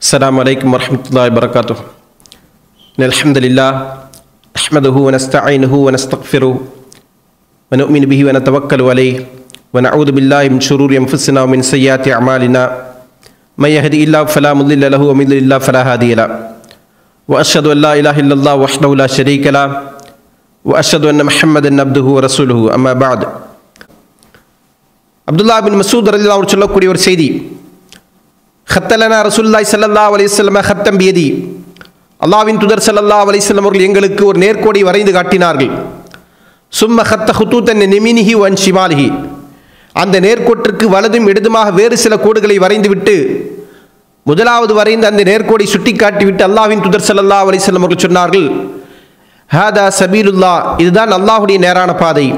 السلام عليكم ورحمة الله وبركاته إن الحمد لله نحمده ونستعينه ونستغفره ونؤمن به ونتوكل عليه ونعوذ بالله من شرور أنفسنا ومن سيئات أعمالنا من يهدي الله فلا مضل له ومن يضلل الله فلا هادي له وأشهد أن لا إله إلا الله وحده لا شريك له وأشهد أن محمدا عبده ورسوله أما بعد அப்துல்லா பின் மசூத் ரலில்லா அவர் சொல்லக்கூடிய ஒரு செய்தி ஹத்தலனா ரசூல்லாய் சல்லல்லா அலிஸ்லம ஹத்தம் பியதி அல்லாவின் துதர் சல்லல்லா அலிஸ்லம் அவர்கள் எங்களுக்கு ஒரு நேர்கோடி வரைந்து காட்டினார்கள் சும்ம ஹத்த ஹுத்தூத்தன் நிமினிஹி ஒன் ஷிமாலிஹி அந்த நேர்கோட்டிற்கு வலதும் இடதுமாக வேறு சில கோடுகளை வரைந்துவிட்டு முதலாவது வரைந்து அந்த நேர்கோடை சுட்டி காட்டிவிட்டு அல்லாவின் துதர் சல்லல்லா அலிஸ்லம் அவர்கள் சொன்னார்கள் ஹாதா சபீலுல்லா இதுதான் அல்லாஹுடைய நேரான பாதை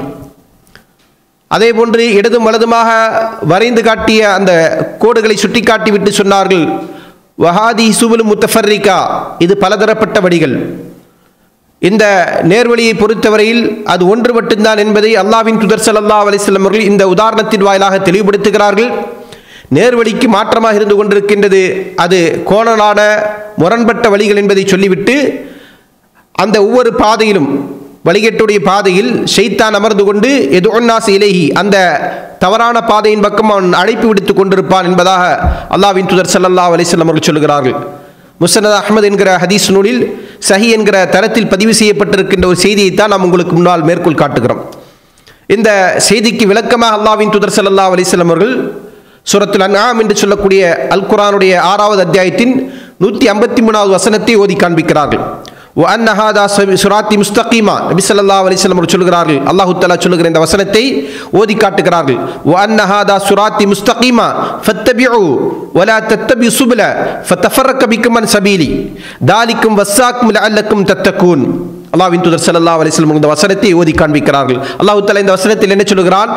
அதே போன்று இடதும் வலதுமாக வரைந்து காட்டிய அந்த கோடுகளை சுட்டி காட்டிவிட்டு சொன்னார்கள் வஹாதி சுபுல் முத்தஃபர்ரிகா இது பலதரப்பட்ட வழிகள் இந்த நேர்வழியை பொறுத்தவரையில் அது ஒன்று மட்டும்தான் என்பதை அல்லாவின் துதர் சல்லா அலிஸ்லம் அவர்கள் இந்த உதாரணத்தின் வாயிலாக தெளிவுபடுத்துகிறார்கள் நேர்வழிக்கு மாற்றமாக இருந்து கொண்டிருக்கின்றது அது கோணலான முரண்பட்ட வழிகள் என்பதை சொல்லிவிட்டு அந்த ஒவ்வொரு பாதையிலும் வழிகேட்டுடைய பாதையில் ஷெய்தான் அமர்ந்து கொண்டு எது ஒன்னாசு இலேஹி அந்த தவறான பாதையின் பக்கம் அவன் அழைப்பு விடுத்து கொண்டிருப்பான் என்பதாக அல்லாவின் துதர் சல்லல்லா அலிஸ்லம் அவர்கள் சொல்கிறார்கள் முசனத் அஹமது என்கிற ஹதீஸ் நூலில் சஹி என்கிற தரத்தில் பதிவு செய்யப்பட்டிருக்கின்ற ஒரு செய்தியைத்தான் நாம் உங்களுக்கு முன்னால் மேற்கோள் காட்டுகிறோம் இந்த செய்திக்கு விளக்கமாக அல்லாவின் துதர் சல்லல்லா அலிஸ்லம் அவர்கள் சுரத்துல் அன்ஆம் என்று சொல்லக்கூடிய அல் குரானுடைய ஆறாவது அத்தியாயத்தின் நூற்றி ஐம்பத்தி மூணாவது வசனத்தை ஓதி காண்பிக்கிறார்கள் ஓ அன்னஹாதா சுராத்தி முஸ்தகீமா நபி சல்லா அலிஸ்லம் அவர்கள் சொல்கிறார்கள் அல்லாஹு தலா சொல்லுகிற இந்த வசனத்தை ஓதி காட்டுகிறார்கள் ஓ அன்னஹாதா சுராத்தி முஸ்தகீமா ஃபத்தபிஉ வலா தத்தபி சுபல ஃபத்தஃபரக்க பிக்கும் அன் சபீலி தாலிக்கும் வஸ்ஸாக்கும் லஅல்லக்கும் தத்தக்கூன் அல்லாஹ்வின் தூதர் ஸல்லல்லாஹு அலைஹி வஸல்லம் இந்த வசனத்தை ஓதி காண்பிக்கிறார்கள் அல்லாஹ் தஆலா இந்த வசனத்தில் என்ன சொல்கிறான்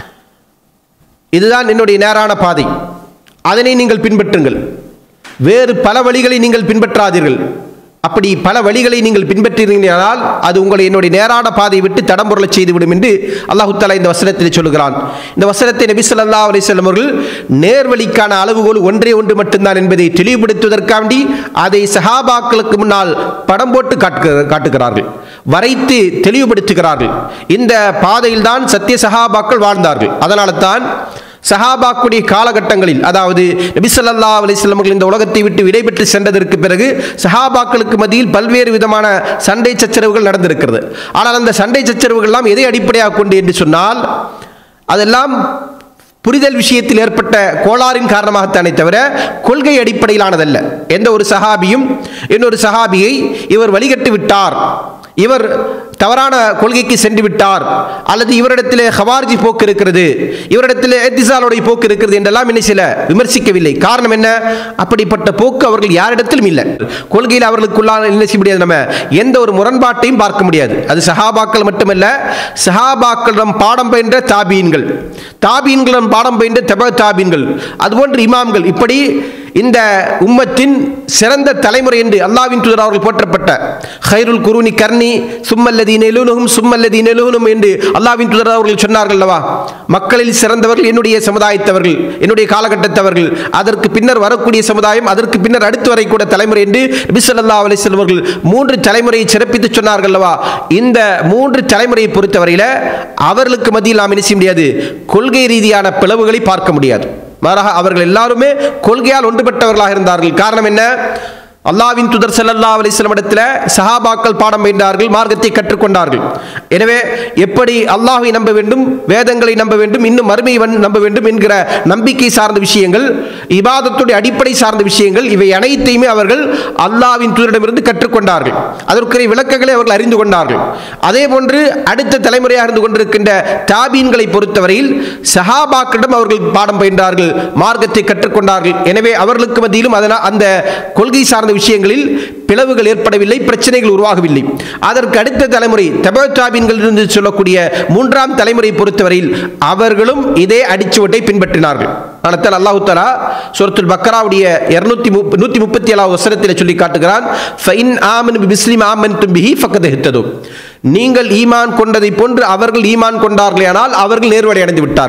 இதுதான் என்னுடைய நேரான பாதை அதனை நீங்கள் பின்பற்றுங்கள் வேறு பல வழிகளை நீங்கள் பின்பற்றாதீர்கள் அப்படி பல வழிகளை நீங்கள் பின்பற்றினீர்களால் அது உங்களை என்னுடைய நேரான பாதையை விட்டு தடம்பொருளை செய்துவிடும் என்று அல்லாஹு தாலா இந்த வசனத்தில் சொல்கிறான் இந்த வசனத்தை நபி சொல்லா அலிஸ்லம் அவர்கள் நேர்வழிக்கான அளவுகோல் ஒன்றே ஒன்று மட்டும்தான் என்பதை தெளிவுபடுத்துவதற்காண்டி அதை சஹாபாக்களுக்கு முன்னால் படம் போட்டு காட்டு காட்டுகிறார்கள் வரைத்து தெளிவுபடுத்துகிறார்கள் இந்த பாதையில் தான் சத்திய சஹாபாக்கள் வாழ்ந்தார்கள் அதனால தான் சஹாபாக்குடைய காலகட்டங்களில் அதாவது நபிசல்லா அலிஸ்லமர்கள் இந்த உலகத்தை விட்டு விடைபெற்று சென்றதற்கு பிறகு சஹாபாக்களுக்கு மத்தியில் பல்வேறு விதமான சண்டை சச்சரவுகள் நடந்திருக்கிறது ஆனால் அந்த சண்டை சச்சரவுகள்லாம் எதை அடிப்படையாக கொண்டு என்று சொன்னால் அதெல்லாம் புரிதல் விஷயத்தில் ஏற்பட்ட கோளாறின் காரணமாகத்தானே தவிர கொள்கை அடிப்படையிலானதல்ல எந்த ஒரு சஹாபியும் இன்னொரு சஹாபியை இவர் வழிகட்டு விட்டார் இவர் தவறான கொள்கைக்கு சென்று விட்டார் அல்லது இவரிடத்தில் ஹவார்ஜி போக்கு இருக்கிறது இவரிடத்தில் எத்திசாலுடைய போக்கு இருக்கிறது என்றெல்லாம் என்ன சில விமர்சிக்கவில்லை காரணம் என்ன அப்படிப்பட்ட போக்கு அவர்கள் யாரிடத்திலும் இல்லை கொள்கையில் அவர்களுக்குள்ளான என்ன செய்ய முடியாது நம்ம எந்த ஒரு முரண்பாட்டையும் பார்க்க முடியாது அது சஹாபாக்கள் மட்டுமல்ல சஹாபாக்களிடம் பாடம் பயின்ற தாபீன்கள் தாபீன்களிடம் பாடம் பயின்ற தப தாபீன்கள் அதுபோன்று இமாம்கள் இப்படி இந்த உம்மத்தின் சிறந்த தலைமுறை என்று அல்லாவின் தூதர் அவர்கள் போற்றப்பட்ட ஹைருல் குருனி கர்ணி சும்மல்லதி நெலுனுகும் சும்மல்லதி நெலுனும் என்று அல்லாவின் தூதர் அவர்கள் சொன்னார்கள் அல்லவா மக்களில் சிறந்தவர்கள் என்னுடைய சமுதாயத்தவர்கள் என்னுடைய காலகட்டத்தவர்கள் அதற்கு பின்னர் வரக்கூடிய சமுதாயம் அதற்கு பின்னர் அடுத்து வரக்கூடிய தலைமுறை என்று நபிசல்லா அலிஸ்லம் அவர்கள் மூன்று தலைமுறையை சிறப்பித்து சொன்னார்கள் அல்லவா இந்த மூன்று தலைமுறையை பொறுத்தவரையில் அவர்களுக்கு மத்தியில் நாம் என்ன செய்ய முடியாது கொள்கை ரீதியான பிளவுகளை பார்க்க முடியாது மாறாக அவர்கள் எல்லாருமே கொள்கையால் ஒன்றுபட்டவர்களாக இருந்தார்கள் காரணம் என்ன அல்லாவின் துதர் செல்லல்லா அலிஸ்லம் இடத்துல சஹாபாக்கள் பாடம் பயின்றார்கள் மார்க்கத்தை கற்றுக்கொண்டார்கள் எனவே எப்படி அல்லாஹை நம்ப வேண்டும் வேதங்களை நம்ப வேண்டும் இன்னும் மறுமையை நம்ப வேண்டும் என்கிற நம்பிக்கை சார்ந்த விஷயங்கள் இபாதத்துடைய அடிப்படை சார்ந்த விஷயங்கள் இவை அனைத்தையுமே அவர்கள் அல்லாவின் தூதரிடமிருந்து கற்றுக்கொண்டார்கள் அதற்குரிய விளக்கங்களை அவர்கள் அறிந்து கொண்டார்கள் அதே போன்று அடுத்த தலைமுறையாக இருந்து கொண்டிருக்கின்ற தாபீன்களை பொறுத்தவரையில் சஹாபாக்களிடம் அவர்கள் பாடம் பயின்றார்கள் மார்க்கத்தை கற்றுக்கொண்டார்கள் எனவே அவர்களுக்கு மத்தியிலும் அதனால் அந்த கொள்கை சார்ந்த விஷயங்களில் பிளவுகள் ஏற்படவில்லை பிரச்சனைகள் உருவாகவில்லை அதற்கு அடுத்த தலைமுறை தபத்தாபின்கள் இருந்து சொல்லக்கூடிய மூன்றாம் தலைமுறை பொறுத்தவரையில் அவர்களும் இதே அடிச்சுவட்டை பின்பற்றினார்கள் ஆனால் அல்லாஹு தலா சுரத்துல் பக்கராவுடைய இருநூத்தி நூற்றி முப்பத்தி ஏழாவது வசனத்தில் சொல்லி காட்டுகிறான் ஃபைன் ஆமன் பிஸ்லிம் ஆமன் தும்பிஹி ஃபக்கத் நீங்கள் ஈமான் கொண்டதை போன்று அவர்கள் ஈமான் கொண்டார்களே ஆனால் அவர்கள் நேர்வடை அடைந்து விட்டார்கள்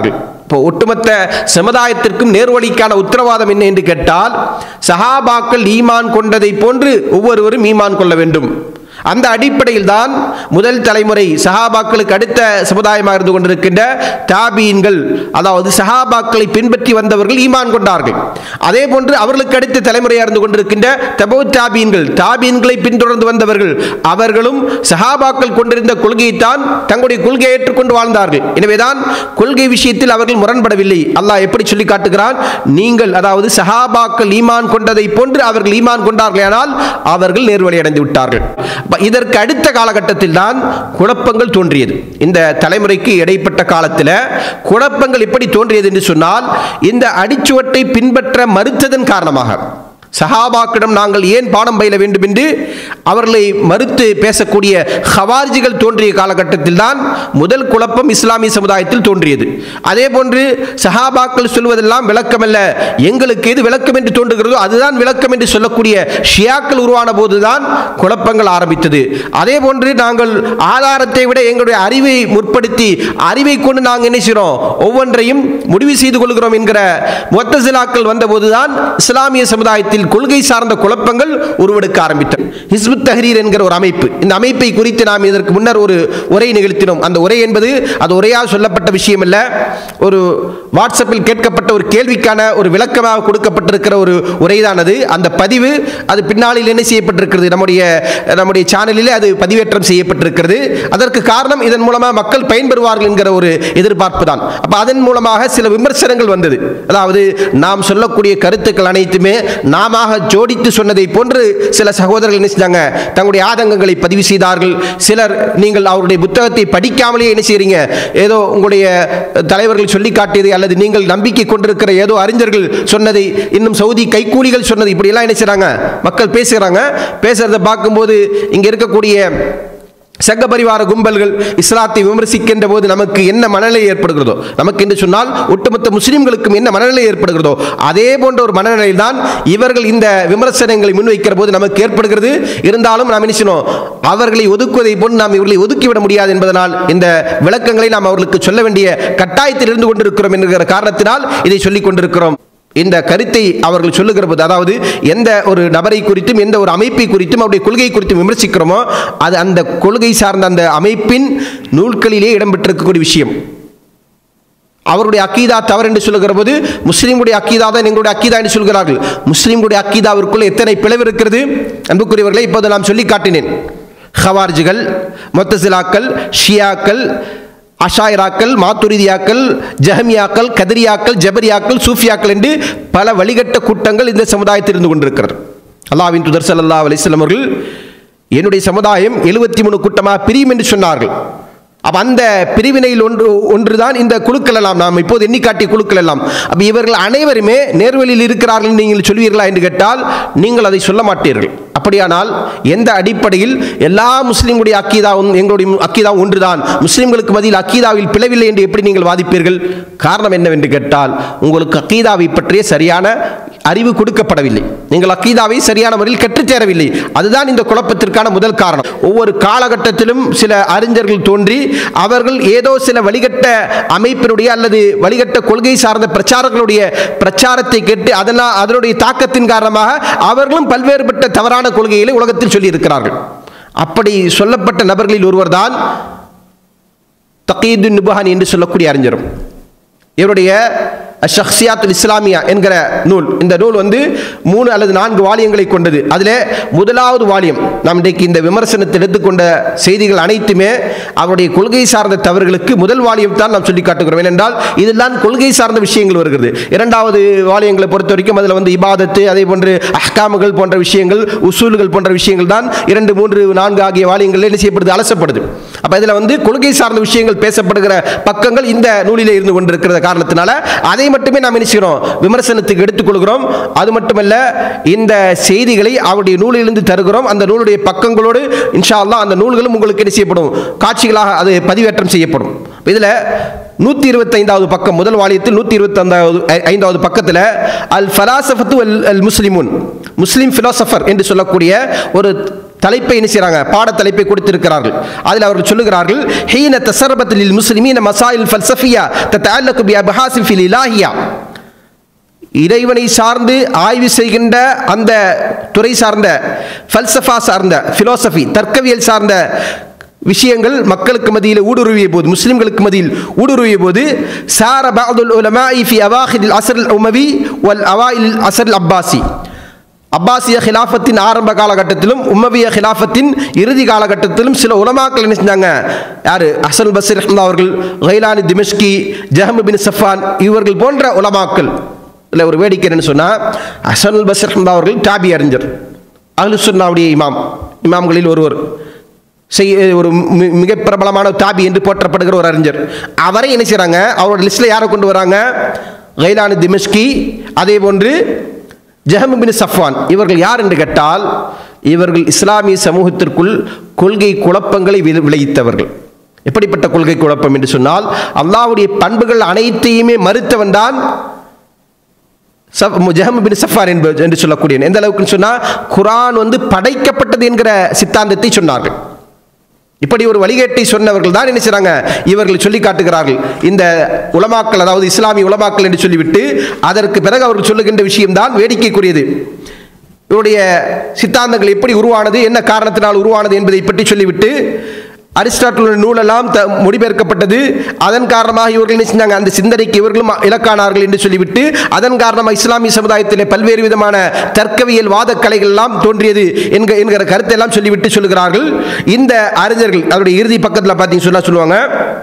இப்போ ஒட்டுமொத்த சமுதாயத்திற்கும் நேர்வழிக்கான உத்தரவாதம் என்ன என்று கேட்டால் சஹாபாக்கள் ஈமான் கொண்டதை போன்று ஒவ்வொருவரும் ஈமான் கொள்ள வேண்டும் அந்த அடிப்படையில் தான் முதல் தலைமுறை சஹாபாக்களுக்கு அடுத்த சமுதாயமாக இருந்து கொண்டிருக்கின்ற தாபீன்கள் அதாவது சஹாபாக்களை பின்பற்றி வந்தவர்கள் ஈமான் கொண்டார்கள் அதே போன்று அவர்களுக்கு அடுத்த தலைமுறையாக இருந்து கொண்டிருக்கின்ற தபோ தாபீன்கள் தாபீன்களை பின்தொடர்ந்து வந்தவர்கள் அவர்களும் சஹாபாக்கள் கொண்டிருந்த கொள்கையைத்தான் தங்களுடைய கொள்கையை ஏற்றுக்கொண்டு வாழ்ந்தார்கள் எனவேதான் கொள்கை விஷயத்தில் அவர்கள் முரண்படவில்லை அல்லாஹ் எப்படி சொல்லி காட்டுகிறான் நீங்கள் அதாவது சஹாபாக்கள் ஈமான் கொண்டதை போன்று அவர்கள் ஈமான் கொண்டார்கள் ஆனால் அவர்கள் நேர்வழி அடைந்து விட்டார்கள் அப்ப இதற்கு அடுத்த காலகட்டத்தில் தான் குழப்பங்கள் தோன்றியது இந்த தலைமுறைக்கு இடைப்பட்ட காலத்தில் குழப்பங்கள் எப்படி தோன்றியது என்று சொன்னால் இந்த அடிச்சுவட்டை பின்பற்ற மறுத்ததன் காரணமாக சஹாபாக்கிடம் நாங்கள் ஏன் பாடம் பயில வேண்டும் என்று அவர்களை மறுத்து பேசக்கூடிய ஹவார்ஜிகள் தோன்றிய காலகட்டத்தில் தான் முதல் குழப்பம் இஸ்லாமிய சமுதாயத்தில் தோன்றியது அதே போன்று சஹாபாக்கள் சொல்வதெல்லாம் விளக்கமல்ல எங்களுக்கு எது விளக்கம் என்று தோன்றுகிறதோ அதுதான் விளக்கம் என்று சொல்லக்கூடிய ஷியாக்கள் உருவான போதுதான் குழப்பங்கள் ஆரம்பித்தது அதே போன்று நாங்கள் ஆதாரத்தை விட எங்களுடைய அறிவை முற்படுத்தி அறிவை கொண்டு நாங்கள் என்ன செய்கிறோம் ஒவ்வொன்றையும் முடிவு செய்து கொள்கிறோம் என்கிற முத்தசிலாக்கள் வந்தபோதுதான் இஸ்லாமிய சமுதாயத்தில் கொள்கை சார்ந்த குழப்பங்கள் உருவெடுக்க ஆரம்பித்தன ஹிஸ்புத் தஹரீர் என்கிற ஒரு அமைப்பு இந்த அமைப்பை குறித்து நாம் இதற்கு முன்னர் ஒரு உரை நிகழ்த்தினோம் அந்த உரை என்பது அது உரையாக சொல்லப்பட்ட விஷயம் அல்ல ஒரு வாட்ஸ்அப்பில் கேட்கப்பட்ட ஒரு கேள்விக்கான ஒரு விளக்கமாக கொடுக்கப்பட்டிருக்கிற ஒரு உரைதான் அது அந்த பதிவு அது பின்னாளில் என்ன செய்யப்பட்டிருக்கிறது நம்முடைய நம்முடைய சேனலில் அது பதிவேற்றம் செய்யப்பட்டிருக்கிறது அதற்கு காரணம் இதன் மூலமாக மக்கள் பயன்பெறுவார்கள் என்கிற ஒரு எதிர்பார்ப்பு தான் அப்போ அதன் மூலமாக சில விமர்சனங்கள் வந்தது அதாவது நாம் சொல்லக்கூடிய கருத்துக்கள் அனைத்துமே நாம ஜோடித்து சொன்னதை போன்று சில சகோதரர்கள் என்ன செஞ்சாங்க தங்களுடைய ஆதங்கங்களை பதிவு செய்தார்கள் சிலர் நீங்கள் அவருடைய புத்தகத்தை படிக்காமலே என்ன செய்றீங்க ஏதோ உங்களுடைய தலைவர்கள் சொல்லி காட்டியதை அல்லது நீங்கள் நம்பிக்கை கொண்டிருக்கிற ஏதோ அறிஞர்கள் சொன்னதை இன்னும் சவுதி கைக்கூலிகள் சொன்னது இப்படி எல்லாம் என்ன செய்றாங்க மக்கள் பேசுகிறாங்க பேசுறதை பார்க்கும்போது இங்க இருக்கக்கூடிய சங்க பரிவார கும்பல்கள் இஸ்லாத்தை விமர்சிக்கின்ற போது நமக்கு என்ன மனநிலை ஏற்படுகிறதோ நமக்கு என்று சொன்னால் ஒட்டுமொத்த முஸ்லிம்களுக்கும் என்ன மனநிலை ஏற்படுகிறதோ அதே போன்ற ஒரு மனநிலையில் தான் இவர்கள் இந்த விமர்சனங்களை முன்வைக்கிற போது நமக்கு ஏற்படுகிறது இருந்தாலும் நாம் என்ன செய்யணும் அவர்களை ஒதுக்குவதை போன்று நாம் இவர்களை ஒதுக்கிவிட முடியாது என்பதனால் இந்த விளக்கங்களை நாம் அவர்களுக்கு சொல்ல வேண்டிய கட்டாயத்தில் இருந்து கொண்டிருக்கிறோம் என்கிற காரணத்தினால் இதை சொல்லிக் கொண்டிருக்கிறோம் இந்த கருத்தை அவர்கள் சொல்லுகிற போது அதாவது எந்த ஒரு நபரை குறித்தும் எந்த ஒரு அமைப்பை குறித்தும் அவருடைய கொள்கை குறித்தும் விமர்சிக்கிறோமோ அது அந்த கொள்கை சார்ந்த அந்த அமைப்பின் நூல்களிலே இடம்பெற்றிருக்கக்கூடிய விஷயம் அவருடைய அக்கீதா தவறு என்று சொல்லுகிற போது முஸ்லீம்களுடைய அக்கீதா தான் எங்களுடைய அக்கீதா என்று சொல்கிறார்கள் முஸ்லீம்களுடைய அக்கீதாவிற்குள் எத்தனை பிளவு இருக்கிறது அன்புக்குரியவர்களை இப்போது நாம் சொல்லி காட்டினேன் ஹவார்ஜிகள் மொத்தசிலாக்கள் ஷியாக்கள் அஷாயிராக்கள் மாத்துரிதியாக்கள் ஜஹமியாக்கள் கதிரியாக்கள் ஜபரியாக்கள் சூஃபியாக்கள் என்று பல வழிகட்ட கூட்டங்கள் இந்த சமுதாயத்தில் இருந்து கொண்டிருக்கிறது அல்லாவின் துதர் சல்லா அலிஸ்லாம் அவர்கள் என்னுடைய சமுதாயம் எழுபத்தி மூணு கூட்டமாக பிரியும் என்று சொன்னார்கள் அப்போ அந்த பிரிவினையில் ஒன்று ஒன்றுதான் இந்த குழுக்கள் எல்லாம் நாம் இப்போது எண்ணிக்காட்டிய குழுக்கள் எல்லாம் அப்போ இவர்கள் அனைவருமே நேர்வழியில் இருக்கிறார்கள் என்று நீங்கள் சொல்வீர்களா என்று கேட்டால் நீங்கள் அதை சொல்ல மாட்டீர்கள் அப்படியானால் எந்த அடிப்படையில் எல்லா முஸ்லீம்களுடைய அக்கீதாவும் எங்களுடைய அக்கீதா ஒன்றுதான் முஸ்லீம்களுக்கு மத்தியில் அக்கீதாவில் பிளவில்லை என்று எப்படி நீங்கள் வாதிப்பீர்கள் காரணம் என்னவென்று கேட்டால் உங்களுக்கு அக்கீதாவை பற்றிய சரியான அறிவு கொடுக்கப்படவில்லை நீங்கள் அக்கீதாவை சரியான முறையில் கற்றுத்தேரவில்லை அதுதான் இந்த குழப்பத்திற்கான முதல் காரணம் ஒவ்வொரு காலகட்டத்திலும் சில அறிஞர்கள் தோன்றி அவர்கள் ஏதோ சில வழிகட்ட அமைப்பினுடைய அல்லது வழிகட்ட கொள்கை சார்ந்த பிரச்சாரங்களுடைய பிரச்சாரத்தை கேட்டு அதனால் அதனுடைய தாக்கத்தின் காரணமாக அவர்களும் பல்வேறுபட்ட தவறான கொள்கைகளை உலகத்தில் சொல்லியிருக்கிறார்கள் அப்படி சொல்லப்பட்ட நபர்களில் ஒருவர் தான் தகீது நுபஹானி என்று சொல்லக்கூடிய அறிஞரும் இவருடைய ஷஹ்சியாத்துல் இஸ்லாமியா என்கிற நூல் இந்த நூல் வந்து மூணு அல்லது நான்கு வாலியங்களை கொண்டது அதில் முதலாவது வாலியம் நாம் இன்றைக்கு இந்த விமர்சனத்தில் எடுத்துக்கொண்ட செய்திகள் அனைத்துமே அவருடைய கொள்கை சார்ந்த தவறுகளுக்கு முதல் வாலியம் தான் நாம் சொல்லி காட்டுகிறோம் ஏனென்றால் இதெல்லாம் கொள்கை சார்ந்த விஷயங்கள் வருகிறது இரண்டாவது வாலியங்களை பொறுத்த வரைக்கும் அதில் வந்து இபாதத்து அதே போன்று அஹ்காமுகள் போன்ற விஷயங்கள் உசூல்கள் போன்ற விஷயங்கள் தான் இரண்டு மூன்று நான்கு ஆகிய வாலியங்கள் என்ன செய்யப்படுது அலசப்படுது அப்போ இதில் வந்து கொள்கை சார்ந்த விஷயங்கள் பேசப்படுகிற பக்கங்கள் இந்த நூலிலே இருந்து கொண்டிருக்கிற காரணத்தினால அதை மட்டுமே நாம் என்ன செய்கிறோம் விமர்சனத்துக்கு எடுத்துக்கொள்கிறோம் அது மட்டுமல்ல இந்த செய்திகளை அவருடைய நூலிலிருந்து தருகிறோம் அந்த நூலுடைய பக்கங்களோடு இன்ஷா அல்லாஹ் அந்த நூல்களும் உங்களுக்கு என்ன செய்யப்படும் காட்சிகளாக அது பதிவேற்றம் செய்யப்படும் இதில் நூற்றி இருபத்தைந்தாவது பக்கம் முதல் வாலியத்தில் நூற்றி இருபத்தைந்தாவது ஐந்தாவது பக்கத்தில் அல் ஃபலாசஃபத்து அல் அல் முஸ்லிமுன் முஸ்லீம் ஃபிலாசபர் என்று சொல்லக்கூடிய ஒரு தலைப்பை என்ன செய்றாங்க பாட தலைப்பை கொடுத்திருக்கிறார்கள் அதில் அவர்கள் சொல்லுகிறார்கள் ஹீன தசரபத்தில் முஸ்லிமீன மசாயில் ஃபல்சஃபியா தத்தஅல்லகு பி அபஹாசில் ஃபில் இலாஹியா இறைவனை சார்ந்து ஆய்வு செய்கின்ற அந்த துறை சார்ந்த ஃபல்சஃபா சார்ந்த ஃபிலோசஃபி தர்க்கவியல் சார்ந்த விஷயங்கள் மக்களுக்கு மத்தியில் ஊடுருவிய போது முஸ்லிம்களுக்கு மத்தியில் ஊடுருவிய போது சார பாதுல் உலமாஇ ஃபி அவாஹில் அசர் உமவி வல் அவாயில் அசர் அப்பாசி அப்பாசிய ஹிலாஃபத்தின் ஆரம்ப காலகட்டத்திலும் உம்மவிய ஹிலாஃபத்தின் இறுதி காலகட்டத்திலும் சில உலமாக்கள் என்ன செஞ்சாங்க யார் அசல் பசீர் ரஹ்மல்லா அவர்கள் கைலானி திமிஷ்கி ஜஹம் பின் சஃபான் இவர்கள் போன்ற உலமாக்கள் இல்லை ஒரு வேடிக்கை என்னன்னு சொன்னால் அசல் பசீர் ரஹ்மல்லா அவர்கள் டாபி அறிஞர் அஹ்லு சுன்னாவுடைய இமாம் இமாம்களில் ஒருவர் செய்ய ஒரு மி- மிக பிரபலமான தாபி என்று போற்றப்படுகிற ஒரு அறிஞர் அவரை என்ன செய்கிறாங்க அவரோட லிஸ்ட்டில் யாரை கொண்டு வராங்க கைலானு திமிஷ்கி அதே போன்று ஜஹம் பின் சஃப்வான் இவர்கள் யார் என்று கேட்டால் இவர்கள் இஸ்லாமிய சமூகத்திற்குள் கொள்கை குழப்பங்களை வி- விளைவித்தவர்கள் எப்படிப்பட்ட கொள்கை குழப்பம் என்று சொன்னால் அல்லாஹ்வுடைய பண்புகள் அனைத்தையுமே மறுத்தவன் தான் ஜஹம் பின் சஃபார் என்பது என்று சொல்லக்கூடிய எந்த அளவுக்கு சொன்னால் குரான் வந்து படைக்கப்பட்டது என்கிற சித்தாந்தத்தை சொன்னார்கள் இப்படி ஒரு வழிகேட்டை சொன்னவர்கள் தான் என்ன செய்றாங்க இவர்கள் சொல்லி காட்டுகிறார்கள் இந்த உலமாக்கள் அதாவது இஸ்லாமிய உலமாக்கள் என்று சொல்லிவிட்டு அதற்கு பிறகு அவர்கள் சொல்லுகின்ற விஷயம்தான் வேடிக்கைக்குரியது இவருடைய சித்தாந்தங்கள் எப்படி உருவானது என்ன காரணத்தினால் உருவானது என்பதை பற்றி சொல்லிவிட்டு அரிஸ்டாட்டிலுடைய நூலெல்லாம் த மொழிபெயர்க்கப்பட்டது அதன் காரணமாக இவர்கள் என்ன செஞ்சாங்க அந்த சிந்தனைக்கு இவர்களும் இலக்கானார்கள் என்று சொல்லிவிட்டு அதன் காரணமாக இஸ்லாமிய சமுதாயத்திலே பல்வேறு விதமான தர்க்கவியல் வாத கலைகள் எல்லாம் தோன்றியது என்க என்கிற கருத்தை எல்லாம் சொல்லிவிட்டு சொல்லுகிறார்கள் இந்த அறிஞர்கள் அவருடைய இறுதி பக்கத்தில் பார்த்தீங்கன்னு சொன்னா சொல்லுவாங்க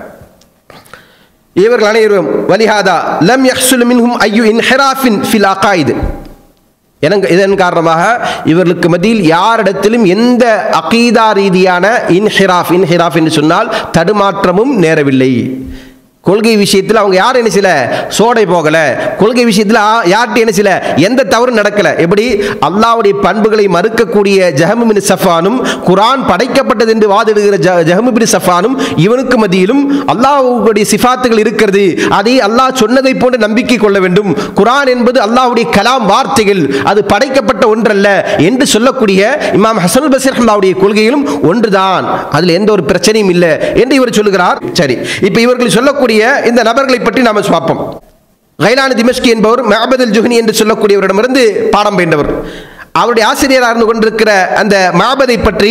இவர்கள் அனைவரும் வலிஹாதா லம் யஹ்சுல் மின்ஹும் ஐயு இன்ஹிராஃபின் ஃபில் அகாயிது எனங்க இதன் காரணமாக இவர்களுக்கு மத்தியில் யாரிடத்திலும் எந்த அகீதா ரீதியான இன்ஹிராஃப் இன்ஹிராஃப் என்று சொன்னால் தடுமாற்றமும் நேரவில்லை கொள்கை விஷயத்தில் அவங்க யாரும் என்ன செய்யல சோடை போகல கொள்கை விஷயத்தில் யார்கிட்ட என்ன செய்யல எந்த தவறும் நடக்கல எப்படி அல்லாஹ்வுடைய பண்புகளை மறுக்கக்கூடிய ஜஹமுபின் சஃபானும் குரான் படைக்கப்பட்டது என்று வாதிடுகிற ஜ ஜஹமுபின் சஃபானும் இவனுக்கு மத்தியிலும் அல்லாஹ்வுடைய சிஃபாத்துகள் இருக்கிறது அதை அல்லாஹ் சொன்னதை போன்று நம்பிக்கை கொள்ள வேண்டும் குரான் என்பது அல்லாஹ்வுடைய கலாம் வார்த்தைகள் அது படைக்கப்பட்ட ஒன்றல்ல என்று சொல்லக்கூடிய இமாம் ஹசன் பசீர் அல்லாவுடைய கொள்கையிலும் ஒன்றுதான் அதில் எந்த ஒரு பிரச்சனையும் இல்லை என்று இவர் சொல்லுகிறார் சரி இப்போ இவர்கள் சொல்லக்கூடிய இந்த நபர்களை பற்றி நாம பார்ப்போம் கைலானி திமஷ்கி என்பவர் மஹபதுல் ஜுஹனி என்று சொல்லக்கூடியவரிடமிருந்து பாடம் பயின்றவர் அவருடைய ஆசிரியராக இருந்து கொண்டிருக்கிற அந்த மாபதை பற்றி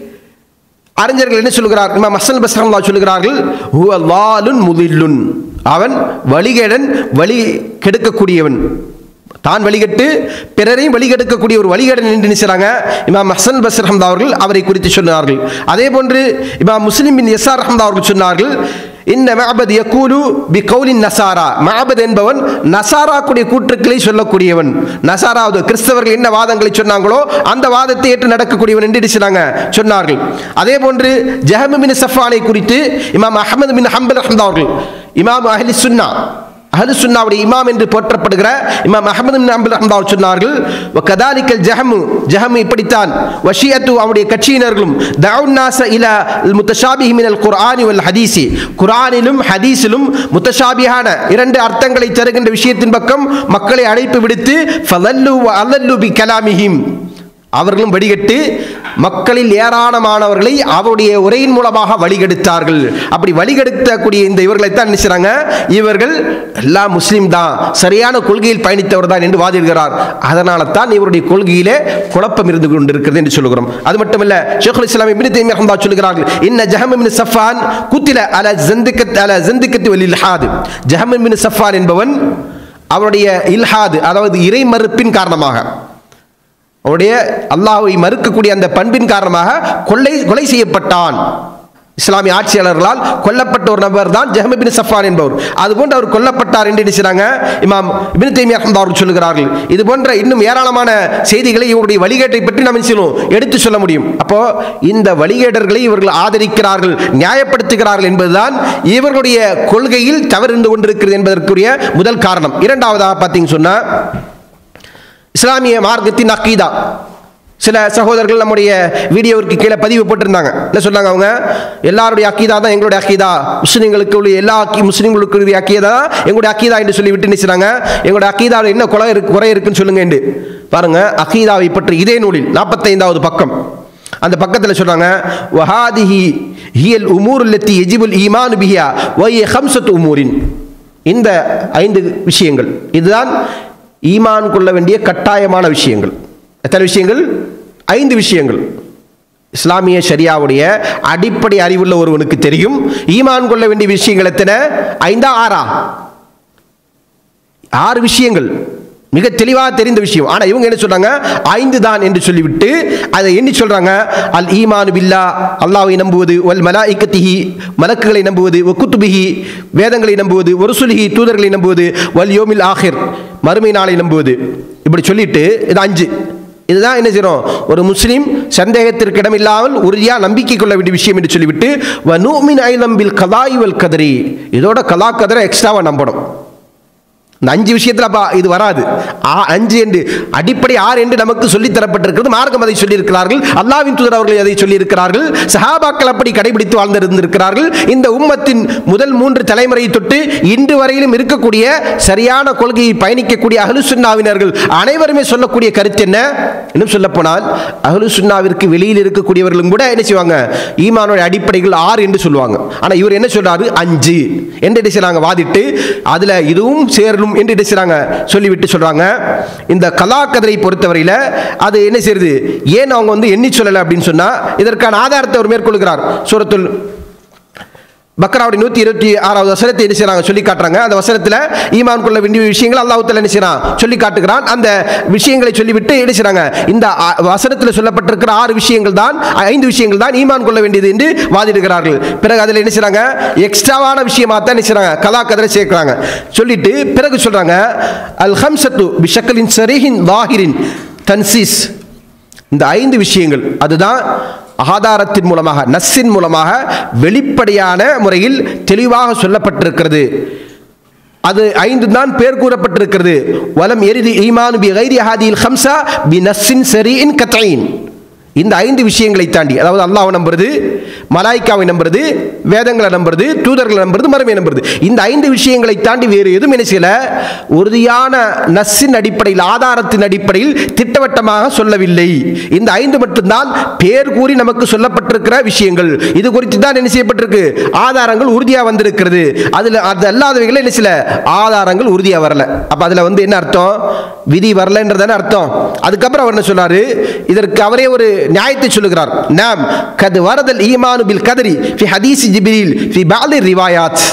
அறிஞர்கள் என்ன சொல்கிறார் இமாம் ஹசன் பஸ்ரம்லா சொல்லுகிறார்கள் ஹுவ லாலுன் முதில்லுன் அவன் வழிகேடன் வழி கெடுக்கக்கூடியவன் தான் வழிகட்டு பிறரையும் வழிகெடுக்கக்கூடிய ஒரு வழிகேடன் என்று நினைச்சாங்க இமாம் ஹசன் பஸ்ர் ஹம்தா அவர்கள் அவரை குறித்து சொன்னார்கள் அதே போன்று இமாம் முஸ்லிம் பின் எஸ்ஆர் ஹம்தா அவர்கள் சொன்னார்கள் இந்த மஹபத் யக்கூலு பி கௌலின் நசாரா மஹபத் என்பவன் நசாராக்குடைய கூற்றுக்களை சொல்லக்கூடியவன் நசாராவது கிறிஸ்தவர்கள் என்ன வாதங்களை சொன்னாங்களோ அந்த வாதத்தை ஏற்று நடக்கக்கூடியவன் என்று சொன்னாங்க சொன்னார்கள் அதே போன்று ஜஹம் பின் சஃபானை குறித்து இமாம் அஹமது பின் ஹம்பல் ரஹ்மதா அவர்கள் இமாம் அஹ்லி சுன்னா அஹ்லு சுன்னாவுடைய இமாம் என்று போற்றப்படுகிற இமாம் அஹமது பின் ஹம்பல் ரஹ்மதா அவர்கள் சொன்னார்கள் கதாலிக்கல் ஜஹமு ஜஹம் இப்படித்தான் வஷியத்து அவருடைய கட்சியினர்களும் தவுன்னாச இல முத்தஷாபிஹி மினல் குர்ஆனி வல் ஹதீசி குர்ஆனிலும் ஹதீஸிலும் முத்தஷாபியான இரண்டு அர்த்தங்களை தருகின்ற விஷயத்தின் பக்கம் மக்களை அழைப்பு விடுத்து ஃபலல்லு வ அல்லல்லு பி கலாமிஹிம் அவர்களும் வடிகட்டு மக்களில் ஏராளமானவர்களை அவருடைய உரையின் மூலமாக வழிகெடுத்தார்கள் அப்படி வழிகெடுத்தக்கூடிய இந்த இவர்களைத்தான் நினைச்சாங்க இவர்கள் எல்லாம் முஸ்லீம் தான் சரியான கொள்கையில் பயணித்தவர் தான் என்று வாதிடுகிறார் அதனால தான் இவருடைய கொள்கையிலே குழப்பம் இருந்து கொண்டிருக்கிறது என்று சொல்லுகிறோம் அது மட்டுமல்ல ஷேகுல் இஸ்லாம் இப்னு தைமியா ரஹ்மத்துல்லாஹி சொல்லுகிறார்கள் இன்ன ஜஹம் இப்னு சஃபான் குத்தில அல ஜந்திகத் அல ஜந்திகத் வல் இல்ஹாத் ஜஹம் இப்னு சஃபான் என்பவன் அவருடைய இல்ஹாது அதாவது இறை மறுப்பின் காரணமாக அவருடைய அல்லாஹ்வை மறுக்கக்கூடிய அந்த பண்பின் காரணமாக கொள்ளை கொலை செய்யப்பட்டான் இஸ்லாமிய ஆட்சியாளர்களால் கொல்லப்பட்ட ஒரு நபர் தான் ஜஹம் பின் சஃபான் என்பவர் அதுபோன்று அவர் கொல்லப்பட்டார் என்று நினைச்சாங்க இமாம் இபின் தைமியா அவர்கள் சொல்லுகிறார்கள் இது போன்ற இன்னும் ஏராளமான செய்திகளை இவருடைய வழிகேட்டை பற்றி நாம் செய்யணும் எடுத்து சொல்ல முடியும் அப்போ இந்த வழிகேடர்களை இவர்கள் ஆதரிக்கிறார்கள் நியாயப்படுத்துகிறார்கள் என்பதுதான் இவர்களுடைய கொள்கையில் தவறிருந்து கொண்டிருக்கிறது என்பதற்குரிய முதல் காரணம் இரண்டாவதாக பார்த்தீங்க சொன்னா இஸ்லாமிய மார்க்கத்தின் அக்கீதா சில சகோதரர்கள் நம்முடைய வீடியோவிற்கு கீழே பதிவு போட்டிருந்தாங்க என்ன சொன்னாங்க அவங்க எல்லாருடைய அக்கீதா தான் எங்களுடைய அக்கீதா முஸ்லீம்களுக்கு உள்ள எல்லா அக்கி முஸ்லீம்களுக்கு உள்ள அக்கீதா தான் எங்களுடைய அக்கீதா என்று சொல்லி விட்டு நினைச்சாங்க எங்களுடைய அக்கீதாவில் என்ன குறை இருக்கு குறை இருக்குன்னு சொல்லுங்க என்று பாருங்க அக்கீதாவை பற்றி இதே நூலில் நாற்பத்தைந்தாவது பக்கம் அந்த பக்கத்தில் சொல்றாங்க வஹாதிஹி ஹியல் உமூர் லத்தி எஜிபுல் ஈமான் பிஹியா வய ஹம்சத் உமூரின் இந்த ஐந்து விஷயங்கள் இதுதான் ஈமான் கொள்ள வேண்டிய கட்டாயமான விஷயங்கள் எத்தனை விஷயங்கள் ஐந்து விஷயங்கள் இஸ்லாமிய ஷரியாவுடைய அடிப்படை அறிவுள்ள ஒருவனுக்கு தெரியும் ஈமான் கொள்ள வேண்டிய விஷயங்கள் எத்தனை ஐந்தா ஆறா ஆறு விஷயங்கள் மிக தெளிவாக தெரிந்த விஷயம் ஆனா இவங்க என்ன சொல்றாங்க ஐந்து தான் என்று சொல்லிவிட்டு அதை எண்ணி சொல்றாங்க அல் ஈமானு பில்லா அல்லாஹ்வை நம்புவது வல் மலாயிக்கத்திஹி மலக்குகளை நம்புவது வ குத்துபிஹி வேதங்களை நம்புவது ஒரு சுலிஹி தூதர்களை நம்புவது வல் யோமில் ஆஹிர் மறுமை நாளை நம்புவது இப்படி சொல்லிட்டு இது அஞ்சு இதுதான் என்ன செய்யறோம் ஒரு முஸ்லீம் சந்தேகத்திற்கு இடமில்லாமல் உறுதியாக நம்பிக்கை கொள்ள வேண்டிய விஷயம் என்று சொல்லிவிட்டு வ நூமின் ஐலம்பில் கலாய் வல் கதரி இதோட கலா கதரை எக்ஸ்ட்ராவாக நம்பணும் இந்த அஞ்சு விஷயத்தில் அப்பா இது வராது ஆ அஞ்சு என்று அடிப்படை ஆறு என்று நமக்கு சொல்லித் தரப்பட்டிருக்கிறது மார்க்கம் அதை சொல்லியிருக்கிறார்கள் அல்லாவின் தூதர் அவர்கள் அதை சொல்லியிருக்கிறார்கள் சஹாபாக்கள் அப்படி கடைபிடித்து வாழ்ந்திருந்திருக்கிறார்கள் இந்த உம்மத்தின் முதல் மூன்று தலைமுறை தொட்டு இன்று வரையிலும் இருக்கக்கூடிய சரியான கொள்கையை பயணிக்கக்கூடிய அஹ்லு சுன்னாவினர்கள் அனைவருமே சொல்லக்கூடிய கருத்து என்ன இன்னும் சொல்ல போனால் அஹ்லு சுன்னாவிற்கு வெளியில் இருக்கக்கூடியவர்களும் கூட என்ன செய்வாங்க ஈமானோட அடிப்படைகள் ஆறு என்று சொல்லுவாங்க ஆனால் இவர் என்ன சொல்றாரு அஞ்சு என்று என்ன செய்றாங்க வாதிட்டு அதுல இதுவும் சேரணும் என்று என்ன செய்றாங்க சொல்லிவிட்டு சொல்றாங்க இந்த கலாக்கதரை பொறுத்தவரையில் அது என்ன செய்யுது ஏன் அவங்க வந்து எண்ணி சொல்லலை அப்படின்னு சொன்னா இதற்கான ஆதாரத்தை அவர் மேற்கொள்கிறார் சூரத்துல் பக்ராவுடைய நூற்றி இருபத்தி ஆறாவது வசனத்தை என்ன செய்றாங்க சொல்லி காட்டுறாங்க அந்த வசனத்தில் ஈமான் கொள்ள வேண்டிய விஷயங்கள் அல்லாஹ் தஆலா என்ன செய்றான் சொல்லி காட்டுகிறான் அந்த விஷயங்களை சொல்லிவிட்டு என்ன செய்றாங்க இந்த அ- வசனத்தில் சொல்லப்பட்டிருக்கிற ஆறு விஷயங்கள் தான் ஐந்து விஷயங்கள் தான் ஈமான் கொள்ள வேண்டியது என்று வாதிடுகிறார்கள் பிறகு அதில் என்ன செய்றாங்க எக்ஸ்ட்ராவான விஷயமா தான் என்ன செய்றாங்க கலா கதரை சேர்க்கிறாங்க சொல்லிட்டு பிறகு சொல்றாங்க அல் ஹம்சத்து பிஷக்கலின் சரிஹின் வாஹிரின் தன்சீஸ் இந்த ஐந்து விஷயங்கள் அதுதான் ஆதாரத்தின் மூலமாக நஸ்ஸின் மூலமாக வெளிப்படையான முறையில் தெளிவாக சொல்லப்பட்டிருக்கிறது அது ஐந்து தான் பேர் கூறப்பட்டிருக்கிறது வலம் எரிதி ஈமான் பி கைரி ஹாதில் ஹம்சா பி நஸ்ஸின் சரியின் கத்தையின் இந்த ஐந்து விஷயங்களை தாண்டி அதாவது அல்லாஹ்வை நம்புறது மலாய்க்காவை நம்புறது வேதங்களை நம்புறது தூதர்களை நம்புறது மறுமை நம்புறது இந்த ஐந்து விஷயங்களை தாண்டி வேறு எதுவும் என்ன செய்யல உறுதியான நஸ்ஸின் அடிப்படையில் ஆதாரத்தின் அடிப்படையில் திட்டவட்டமாக சொல்லவில்லை இந்த ஐந்து மட்டும்தான் பேர் கூறி நமக்கு சொல்லப்பட்டிருக்கிற விஷயங்கள் இது குறித்து தான் என்ன செய்யப்பட்டிருக்கு ஆதாரங்கள் உறுதியாக வந்திருக்கிறது அதில் அது அல்லாதவைகள் என்ன சில ஆதாரங்கள் உறுதியாக வரல அப்போ அதில் வந்து என்ன அர்த்தம் விதி வரலன்றதான அர்த்தம் அதுக்கப்புறம் அவர் என்ன சொன்னாரு இதற்கு அவரே ஒரு நியாயத்தை சொல்லுகிறார் நாம் கது வரதல் ஈமானு பில் கதரி ஃபி ஹதீஸ் ஜிப்ரீல் ஃபி பாலி ரிவாயாத்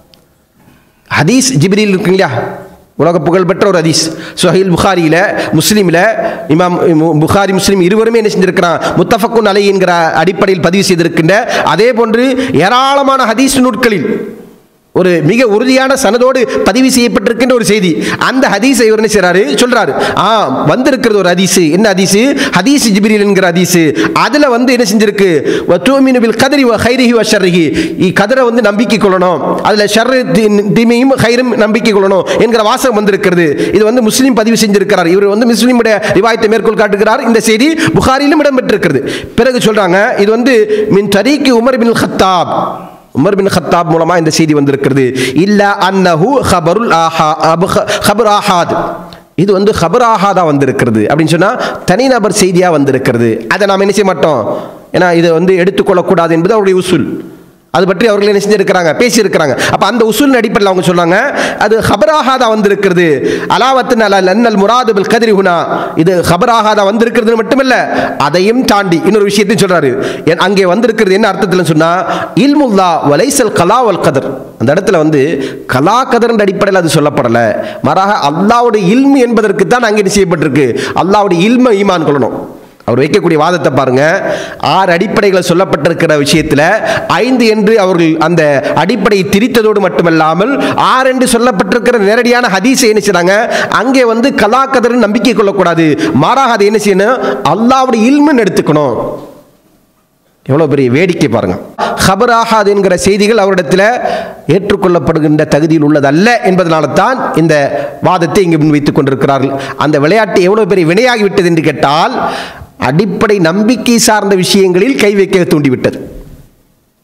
ஹதீஸ் ஜிப்ரீல் இருக்கு இல்லையா உலக புகழ்பெற்ற ஒரு ஹதீஸ் சுஹைல் புகாரியில் முஸ்லீமில் இமாம் மு- புகாரி முஸ்லீம் இருவருமே என்ன செஞ்சிருக்கிறான் முத்தஃபக்குன் அலை என்கிற அடிப்படையில் பதிவு செய்திருக்கின்ற அதே போன்று ஏராளமான ஹதீஸ் நூட்களில் ஒரு மிக உறுதியான சனதோடு பதிவு செய்யப்பட்டிருக்கின்ற ஒரு செய்தி அந்த ஹதீஸை இவர் என்ன செய்றாரு சொல்றாரு ஆ வந்திருக்கிறது ஒரு ஹதீஸ் என்ன ஹதீஸ் ஹதீஸ் ஜிப்ரீல் என்கிற ஹதீஸ் அதுல வந்து என்ன செஞ்சிருக்கு வத்துமினு பில் கதரி வ ஹைரிஹி வ ஷர்ரிஹி இ கதரை வந்து நம்பிக்கை கொள்ளணும் அதுல ஷர்ரு தீ- தீமையும் ஹைரும் நம்பிக்கை கொள்ளணும் என்கிற வாசகம் வந்திருக்கிறது இது வந்து முஸ்லீம் பதிவு செஞ்சிருக்கிறார் இவர் வந்து முஸ்லீமுடைய ரிவாயத்தை மேற்கோள் காட்டுகிறார் இந்த செய்தி புகாரிலும் இடம்பெற்றிருக்கிறது பிறகு சொல்றாங்க இது வந்து மின் தரீக்கு Umar bin Khattab Umar bin Khattab மூலமா இந்த செய்தி வந்திருக்கிறது இல்ல அன்னஹு ஹபருல் ஆஹா அபு- ஹபர் ஆஹாத் இது வந்து ஹபர் ஆஹாதா வந்திருக்கிறது அப்படின்னு சொன்னா தனிநபர் செய்தியா வந்திருக்கிறது அதை நாம் என்ன செய்ய மாட்டோம் ஏன்னா இதை வந்து எடுத்துக்கொள்ளக்கூடாது என்பது அவருடைய உசுல் அது பற்றி அவர்கள் என்ன செஞ்சிருக்கிறாங்க பேசியிருக்கிறாங்க அப்ப அந்த உசூல் அடிப்படையில் அவங்க சொன்னாங்க அது ஹபராகாதா வந்திருக்கிறது அலாவத்தின் அல லன்னல் முராது பில் கதிரி ஹுனா இது ஹபராகாதா வந்திருக்கிறது மட்டுமல்ல அதையும் தாண்டி இன்னொரு விஷயத்தையும் சொல்றாரு என் அங்கே வந்திருக்கிறது என்ன அர்த்தத்தில் சொன்னா இல்முல்லா வலைசல் கலா வல் கதர் அந்த இடத்துல வந்து கலா கதர்ன்ற அடிப்படையில் அது சொல்லப்படலை மாறாக அல்லாவுடைய இல்மு என்பதற்கு தான் அங்கே என்ன செய்யப்பட்டிருக்கு அல்லாவுடைய இல்ம ஈமான் கொள்ளணும் அவர் வைக்கக்கூடிய வாதத்தை பாருங்க ஆறு அடிப்படைகளை சொல்லப்பட்டிருக்கிற விஷயத்தில் ஐந்து என்று அவர்கள் அந்த அடிப்படையை திரித்ததோடு மட்டுமல்லாமல் ஆறு என்று சொல்லப்பட்டிருக்கிற நேரடியான ஹதீஸை என்ன செய்றாங்க அங்கே வந்து கலாக்கதர் நம்பிக்கை கொள்ளக்கூடாது மாறாக அதை என்ன செய்யணும் அல்லாவுடைய இல்முன்னு எடுத்துக்கணும் எவ்வளோ பெரிய வேடிக்கை பாருங்க ஹபர் ஆகாது என்கிற செய்திகள் அவரிடத்தில் ஏற்றுக்கொள்ளப்படுகின்ற தகுதியில் உள்ளதல்ல என்பதனால தான் இந்த வாதத்தை இங்கு முன்வைத்துக் கொண்டிருக்கிறார்கள் அந்த விளையாட்டு எவ்வளோ பெரிய வினையாகிவிட்டது என்று கேட்டால் அடிப்படை நம்பிக்கை சார்ந்த விஷயங்களில் கை வைக்க தூண்டிவிட்டது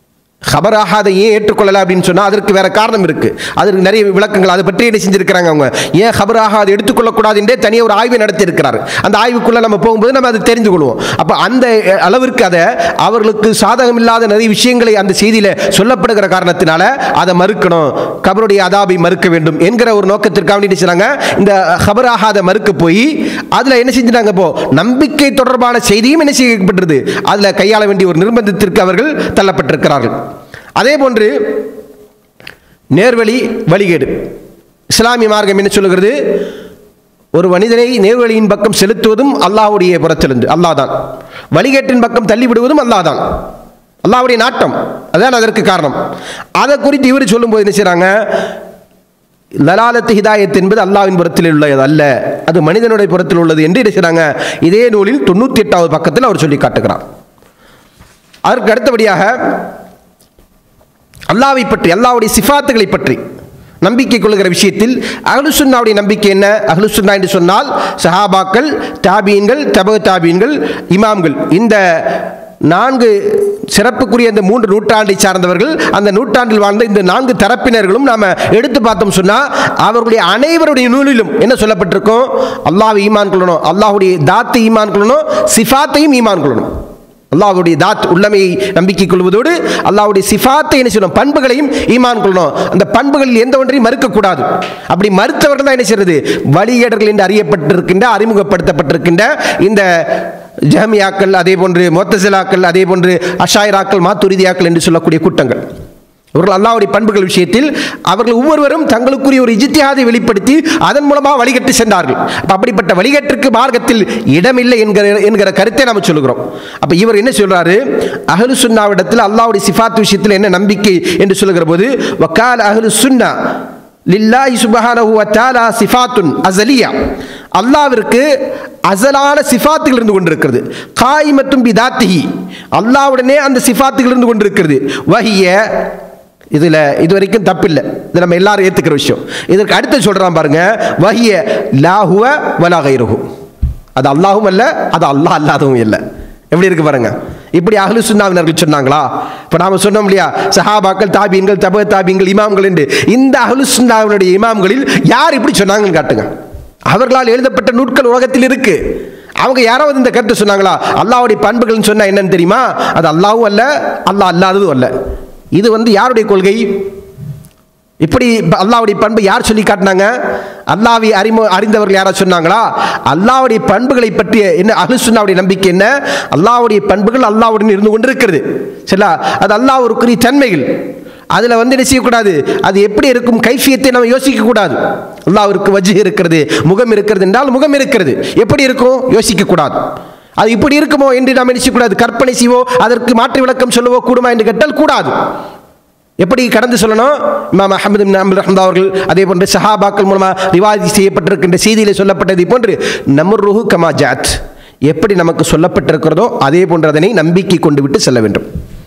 ஹபராக ஏன் ஏற்றுக்கொள்ளல அப்படின்னு சொன்னால் அதற்கு வேற காரணம் இருக்கு அதற்கு நிறைய விளக்கங்கள் அதை பற்றி என்ன செஞ்சிருக்கிறாங்க அவங்க ஏன் ஹபராக அதை எடுத்துக்கொள்ளக்கூடாது என்றே தனியாக ஒரு ஆய்வை நடத்தி இருக்கிறார் அந்த ஆய்வுக்குள்ள நம்ம போகும்போது நம்ம அதை தெரிந்து கொள்வோம் அப்போ அந்த அளவிற்கு அதை அவர்களுக்கு சாதகம் இல்லாத நிறைய விஷயங்களை அந்த செய்தியில் சொல்லப்படுகிற காரணத்தினால அதை மறுக்கணும் கபருடைய அதாபை மறுக்க வேண்டும் என்கிற ஒரு நோக்கத்திற்காக வேண்டி என்ன செய்றாங்க இந்த ஹபராக அதை மறுக்க போய் அதில் என்ன செஞ்சிட்டாங்க இப்போ நம்பிக்கை தொடர்பான செய்தியும் என்ன செய்யப்பட்டிருது அதில் கையாள வேண்டிய ஒரு நிர்பந்தத்திற்கு அவர்கள் தள்ளப்பட்டிருக்கிறார்கள் அதே போன்று நேர்வழி வழிகேடு இஸ்லாமிய மார்க்கம் என்ன சொல்லுகிறது ஒரு மனிதனை நேர்வழியின் பக்கம் செலுத்துவதும் அல்லாஹ்வுடைய புறத்திலிருந்து அல்லாஹ் தான் வழிகேட்டின் பக்கம் தள்ளிவிடுவதும் அல்லாஹ் தான் அல்லாஹ்வுடைய நாட்டம் அதுதான் அதற்கு காரணம் அதை குறித்து இவர் சொல்லும்போது என்ன செய்றாங்க லலாலத்து ஹிதாயத் என்பது அல்லாஹ்வின் புறத்தில் உள்ளது அல்ல அது மனிதனுடைய புறத்தில் உள்ளது என்று என்ன செய்றாங்க இதே நூலில் தொண்ணூற்றி எட்டாவது பக்கத்தில் அவர் சொல்லி காட்டுகிறார் அதற்கு அடுத்தபடியாக அல்லாவை பற்றி அல்லாவுடைய சிஃபாத்துகளை பற்றி நம்பிக்கை கொள்கிற விஷயத்தில் அஹ்லுசுன்னாவுடைய நம்பிக்கை என்ன அஹ்லுசுன்னா என்று சொன்னால் சஹாபாக்கள் தாபீன்கள் தபக தாபீன்கள் இமாம்கள் இந்த நான்கு சிறப்புக்குரிய இந்த மூன்று நூற்றாண்டை சார்ந்தவர்கள் அந்த நூற்றாண்டில் வாழ்ந்த இந்த நான்கு தரப்பினர்களும் நாம எடுத்து பார்த்தோம் சொன்னா அவர்களுடைய அனைவருடைய நூலிலும் என்ன சொல்லப்பட்டிருக்கும் அல்லாஹ் ஈமான் கொள்ளணும் அல்லாஹ்வுடைய தாத்தை ஈமான் கொள்ளணும் சிஃபாத்தையும் ஈமான் கொள்ளணும் அல்லாஹ்வுடைய தாத் உள்ளமையை நம்பிக்கை கொள்வதோடு அல்லாஹ்வுடைய சிஃபாத்தை என்ன செய்யணும் பண்புகளையும் ஈமான் கொள்ளணும் அந்த பண்புகளில் எந்த ஒன்றையும் மறுக்கக்கூடாது அப்படி மறுத்தவர்கள் தான் என்ன செய்யறது வழிகேடர்கள் என்று அறியப்பட்டிருக்கின்ற அறிமுகப்படுத்தப்பட்டிருக்கின்ற இந்த ஜஹமியாக்கள் அதே போன்று மொத்தசிலாக்கள் அதே போன்று அஷாயிராக்கள் மாத்துரிதியாக்கள் என்று சொல்லக்கூடிய கூட்டங்கள் இவர்கள் அல்லாஹ்வுடைய பண்புகள் விஷயத்தில் அவர்கள் ஒவ்வொருவரும் தங்களுக்குரிய ஒரு இஜித்தியாதை வெளிப்படுத்தி அதன் மூலமாக வழிகட்டு சென்றார்கள் அப்ப அப்படிப்பட்ட வழிகட்டிற்கு மார்க்கத்தில் இடமில்லை என்கிற என்கிற கருத்தை நாம் சொல்லுகிறோம் அப்ப இவர் என்ன சொல்றாரு அஹ்லு சுன்னாவிடத்தில் அல்லாஹ்வுடைய சிஃபாத் விஷயத்தில் என்ன நம்பிக்கை என்று சொல்லுகிற போது வக்கால் அஹ்லு சுன்னா லில்லாஹி சுபஹானஹு வ தஆலா சிஃபாத்துன் அஸலியா அல்லாவிற்கு அசலான சிஃபாத்துகள் இருந்து கொண்டிருக்கிறது காயிமத்தும் பிதாத்திஹி அல்லாவுடனே அந்த சிஃபாத்துகள் இருந்து கொண்டிருக்கிறது வஹிய இதில் இது வரைக்கும் தப்பில்லை இது நம்ம எல்லாரும் ஏற்றுக்கிற விஷயம் இதற்கு அடுத்து சொல்கிறான் பாருங்க வஹிய லாஹுவ வலாகைருஹு அது அல்லாஹும் அல்ல அது அல்லாஹ் அல்லாதவும் இல்லை எப்படி இருக்கு பாருங்க இப்படி அஹ்லு சுன்னாவினர்கள் சொன்னாங்களா இப்போ நாம சொன்னோம் இல்லையா சஹாபாக்கள் தாபீன்கள் தப தாபீன்கள் இமாம்கள் என்று இந்த அஹ்லு சுன்னாவினுடைய இமாம்களில் யார் இப்படி சொன்னாங்கன்னு காட்டுங்க அவர்களால் எழுதப்பட்ட நூட்கள் உலகத்தில் இருக்கு அவங்க யாராவது இந்த கருத்தை சொன்னாங்களா அல்லாஹ்வுடைய பண்புகள்னு சொன்னா என்னன்னு தெரியுமா அது அல்லாஹ்வும் அல்ல அல்லாஹ் அல்லாததும் அல்ல இது வந்து யாருடைய கொள்கை இப்படி ப- அல்லாஹ்வுடைய பண்பு யார் சொல்லி காட்டினாங்க அல்லாவை அறிமு அறிந்தவர்கள் யாரா சொன்னாங்களா அல்லாஹ்வுடைய பண்புகளை பற்றிய என்ன அஹ்லுசுன்னாவுடைய நம்பிக்கை என்ன அல்லாஹ்வுடைய பண்புகள் அல்லாஹ்வுடன் இருந்து கொண்டிருக்கிறது சரிங்களா அது அல்லாஹ்வுக்குரிய தன்மைகள் அதில் வந்து என்ன செய்யக்கூடாது அது எப்படி இருக்கும் கைஃபியத்தை நம்ம யோசிக்க கூடாது அல்லாஹ்விற்கு வஜ்ஹ் இருக்கிறது முகம் இருக்கிறது என்றால் முகம் இருக்கிறது எப்படி இருக்கும் யோசிக்க கூடாது அது இப்படி இருக்குமோ என்று நாம் என்ன செய்யக்கூடாது கற்பனை செய்வோ அதற்கு மாற்று விளக்கம் சொல்லவோ கூடுமா என்று கேட்டால் கூடாது எப்படி கடந்து சொல்லணும் இமாம் அஹமது பின் அம்பல் ரஹ்மதா அவர்கள் அதே போன்று சஹாபாக்கள் மூலமாக ரிவாதி செய்யப்பட்டிருக்கின்ற செய்தியிலே சொல்லப்பட்டதை போன்று நம்முருஹு கமா ஜாத் எப்படி நமக்கு சொல்லப்பட்டிருக்கிறதோ அதே போன்று அதனை நம்பிக்கை கொண்டு விட்டு செல்ல வேண்டும்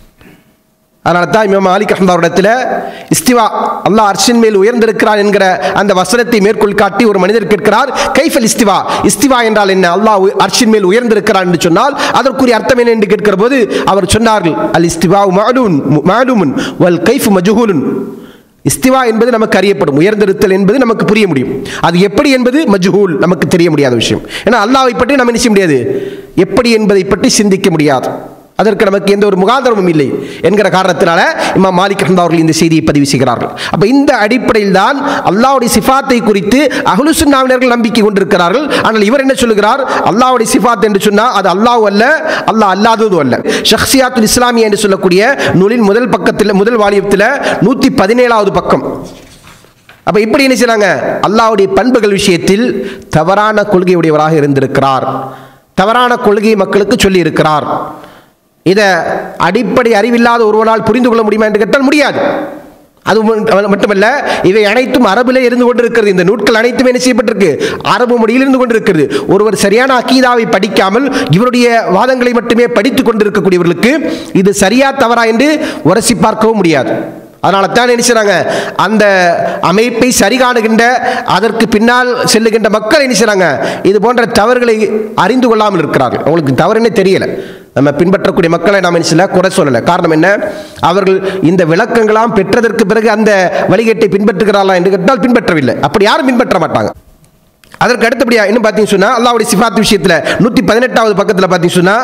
அதனால தான் இமாம் மாலிக் அஹமதாவிடத்தில் இஸ்திவா அல்லாஹ் அர்ஷின் மேல் உயர்ந்திருக்கிறான் என்கிற அந்த வசனத்தை மேற்கோள் காட்டி ஒரு மனிதர் கேட்கிறார் கைஃபல் இஸ்திவா இஸ்திவா என்றால் என்ன அல்லாஹ் உ- அர்ஷின் மேல் உயர்ந்திருக்கிறான் என்று சொன்னால் அதற்குரிய அர்த்தம் என்ன என்று கேட்கிற போது அவர் சொன்னார்கள் அல் இஸ்திவா மாலூன் மாலூமுன் வல் கைஃப் மஜ்ஹூலுன் இஸ்திவா என்பது நமக்கு அறியப்படும் உயர்ந்திருத்தல் என்பது நமக்கு புரிய முடியும் அது எப்படி என்பது மஜ்ஹூல் நமக்கு தெரிய முடியாத விஷயம் ஏன்னா அல்லாஹ்வை பற்றி நம்ம என்ன செய்ய முடியாது எப்படி என்பதை பற்றி சிந்திக்க முடியாது அதற்கு நமக்கு எந்த ஒரு முகாந்திரமும் இல்லை என்கிற காரணத்தினால இமாம் மாலிக் அஹ்மத் அவர்கள் இந்த செய்தியை பதிவு செய்கிறார்கள் அப்ப இந்த அடிப்படையில் தான் அல்லாஹ்வுடைய சிஃபாத்தை குறித்து அஹ்லுசுன்னாவினர்கள் நம்பிக்கை கொண்டிருக்கிறார்கள் ஆனால் இவர் என்ன சொல்லுகிறார் அல்லாஹ்வுடைய சிஃபாத் என்று சொன்னால் அது அல்லாஹ் அல்ல அல்லாஹ் அல்லாததும் அல்ல ஷஹ்சியாத்துல் இஸ்லாமியா என்று சொல்லக்கூடிய நூலின் முதல் பக்கத்தில் முதல் வாலியத்தில் நூற்றி பதினேழாவது பக்கம் அப்ப இப்படி என்ன செய்றாங்க அல்லாஹ்வுடைய பண்புகள் விஷயத்தில் தவறான கொள்கையுடையவராக இருந்திருக்கிறார் தவறான கொள்கையை மக்களுக்கு சொல்லி இருக்கிறார் இதை அடிப்படை அறிவில்லாத ஒருவனால் புரிந்து கொள்ள முடியுமா என்று கேட்டால் முடியாது அது ம- மட்டுமல்ல இவை அனைத்தும் அரபிலே இருந்து கொண்டிருக்கிறது இந்த நூட்கள் அனைத்துமே என்ன செய்யப்பட்டிருக்கு அரபு மொழியில் இருந்து கொண்டிருக்கிறது ஒருவர் சரியான அக்கீதாவை படிக்காமல் இவருடைய வாதங்களை மட்டுமே படித்துக் கொண்டிருக்கக்கூடியவர்களுக்கு இது சரியா தவறா என்று உரசி பார்க்கவும் முடியாது அதனால தான் என்ன செய்றாங்க அந்த அமைப்பை சரி காணுகின்ற அதற்கு பின்னால் செல்லுகின்ற மக்கள் என்ன செய்றாங்க இது போன்ற தவறுகளை அறிந்து கொள்ளாமல் இருக்கிறார்கள் அவங்களுக்கு தவறுன்னே தெரியல நம்ம பின்பற்றக்கூடிய மக்களை நாம் என்ன செய்யல குறை சொல்லலை காரணம் என்ன அவர்கள் இந்த விளக்கங்களாம் பெற்றதற்கு பிறகு அந்த வழிகேட்டை பின்பற்றுகிறார்களா என்று கேட்டால் பின்பற்றவில்லை அப்படி யாரும் பின்பற்ற மாட்டாங்க அதற்கு அடுத்தபடியா இன்னும் பார்த்தீங்கன்னு சொன்னா அல்லாவுடைய சிஃபாத் விஷயத்தில் நூற்றி பதினெட்டாவது பக்கத்தில் பார்த்தீங்கன்னு சொன்னா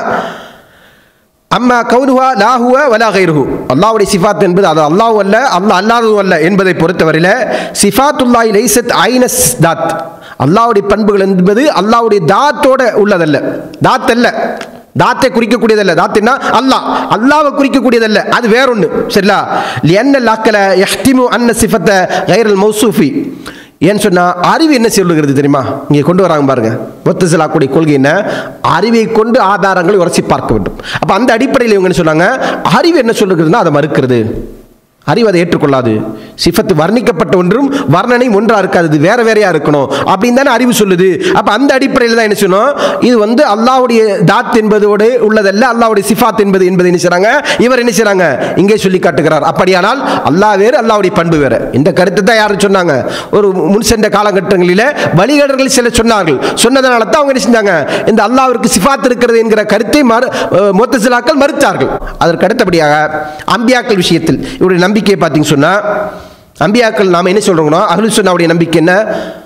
அம்மா கவுனுவா லாஹுவ வலா கைருஹு அல்லாஹ்வுடைய சிஃபாத் என்பது அது அல்லாஹ் அல்ல அல்லாஹ் அல்லாததும் அல்ல என்பதை பொறுத்தவரையில் சிஃபாத்துல்லாஹி லைசத் ஐனஸ் தாத் அல்லாஹ்வுடைய பண்புகள் என்பது அல்லாஹ்வுடைய தாத்தோட உள்ளதல்ல தாத் அல்ல தாத்தை குறிக்கக்கூடியதல்ல தாத்தின்னா அல்லாஹ் அல்லாவை குறிக்கக்கூடியதல்ல அது வேறொன்று சரிங்களா லியன்ன லாக்கல யஹ்திமு அன்ன சிஃபத்த கைரல் மௌசூஃபி ஏன்னு சொன்னா அறிவு என்ன சொல்லுகிறது தெரியுமா இங்கே கொண்டு வராங்க பாருங்க முத்தசிலாக்குடைய கொள்கை என்ன அறிவை கொண்டு ஆதாரங்களை உரசி பார்க்க வேண்டும் அப்போ அந்த அடிப்படையில் இவங்க என்ன சொன்னாங்க அறிவு என்ன சொல்லுகிறதுனா அதை மறுக்கிறது அறிவு அதை ஏற்றுக்கொள்ளாது சிஃபத்து வர்ணிக்கப்பட்ட ஒன்றும் வர்ணனை ஒன்றா இருக்காது இது வேற வேறையா இருக்கணும் அப்படின்னு தானே அறிவு சொல்லுது அப்ப அந்த அடிப்படையில் தான் என்ன சொன்னோம் இது வந்து அல்லாஹ்வுடைய தாத் என்பதோடு உள்ளதல்ல அல்லாஹ்வுடைய சிஃபாத் என்பது என்பதை என்ன செய்றாங்க இவர் என்ன செய்றாங்க இங்கே சொல்லி காட்டுகிறார் அப்படியானால் அல்லாஹ் வேறு அல்லாஹ்வுடைய பண்பு வேறு இந்த கருத்தை தான் யாரும் சொன்னாங்க ஒரு முன் சென்ற காலகட்டங்களில் வழிகேடர்கள் சிலர் சொன்னார்கள் சொன்னதனால தான் அவங்க என்ன செஞ்சாங்க இந்த அல்லாஹ்விற்கு சிஃபாத் இருக்கிறது என்கிற கருத்தை மறு மொத்தசிலாக்கள் மறுத்தார்கள் அதற்கு அடுத்தபடியாக அம்பியாக்கள் விஷயத்தில் இவருடைய நம்பிக்கையை பார்த்தீங்கன்னு சொன்னா அம்பியாக்கள் நாம் என்ன சொல்றோம்னா அருள் சொன்னாவுடைய நம்பிக்கை என்ன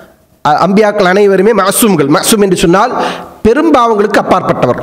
அ- அம்பியாக்கள் அனைவருமே மாசூம்கள் மாசூம் என்று சொன்னால் பெரும்பாவங்களுக்கு அப்பாற்பட்டவர்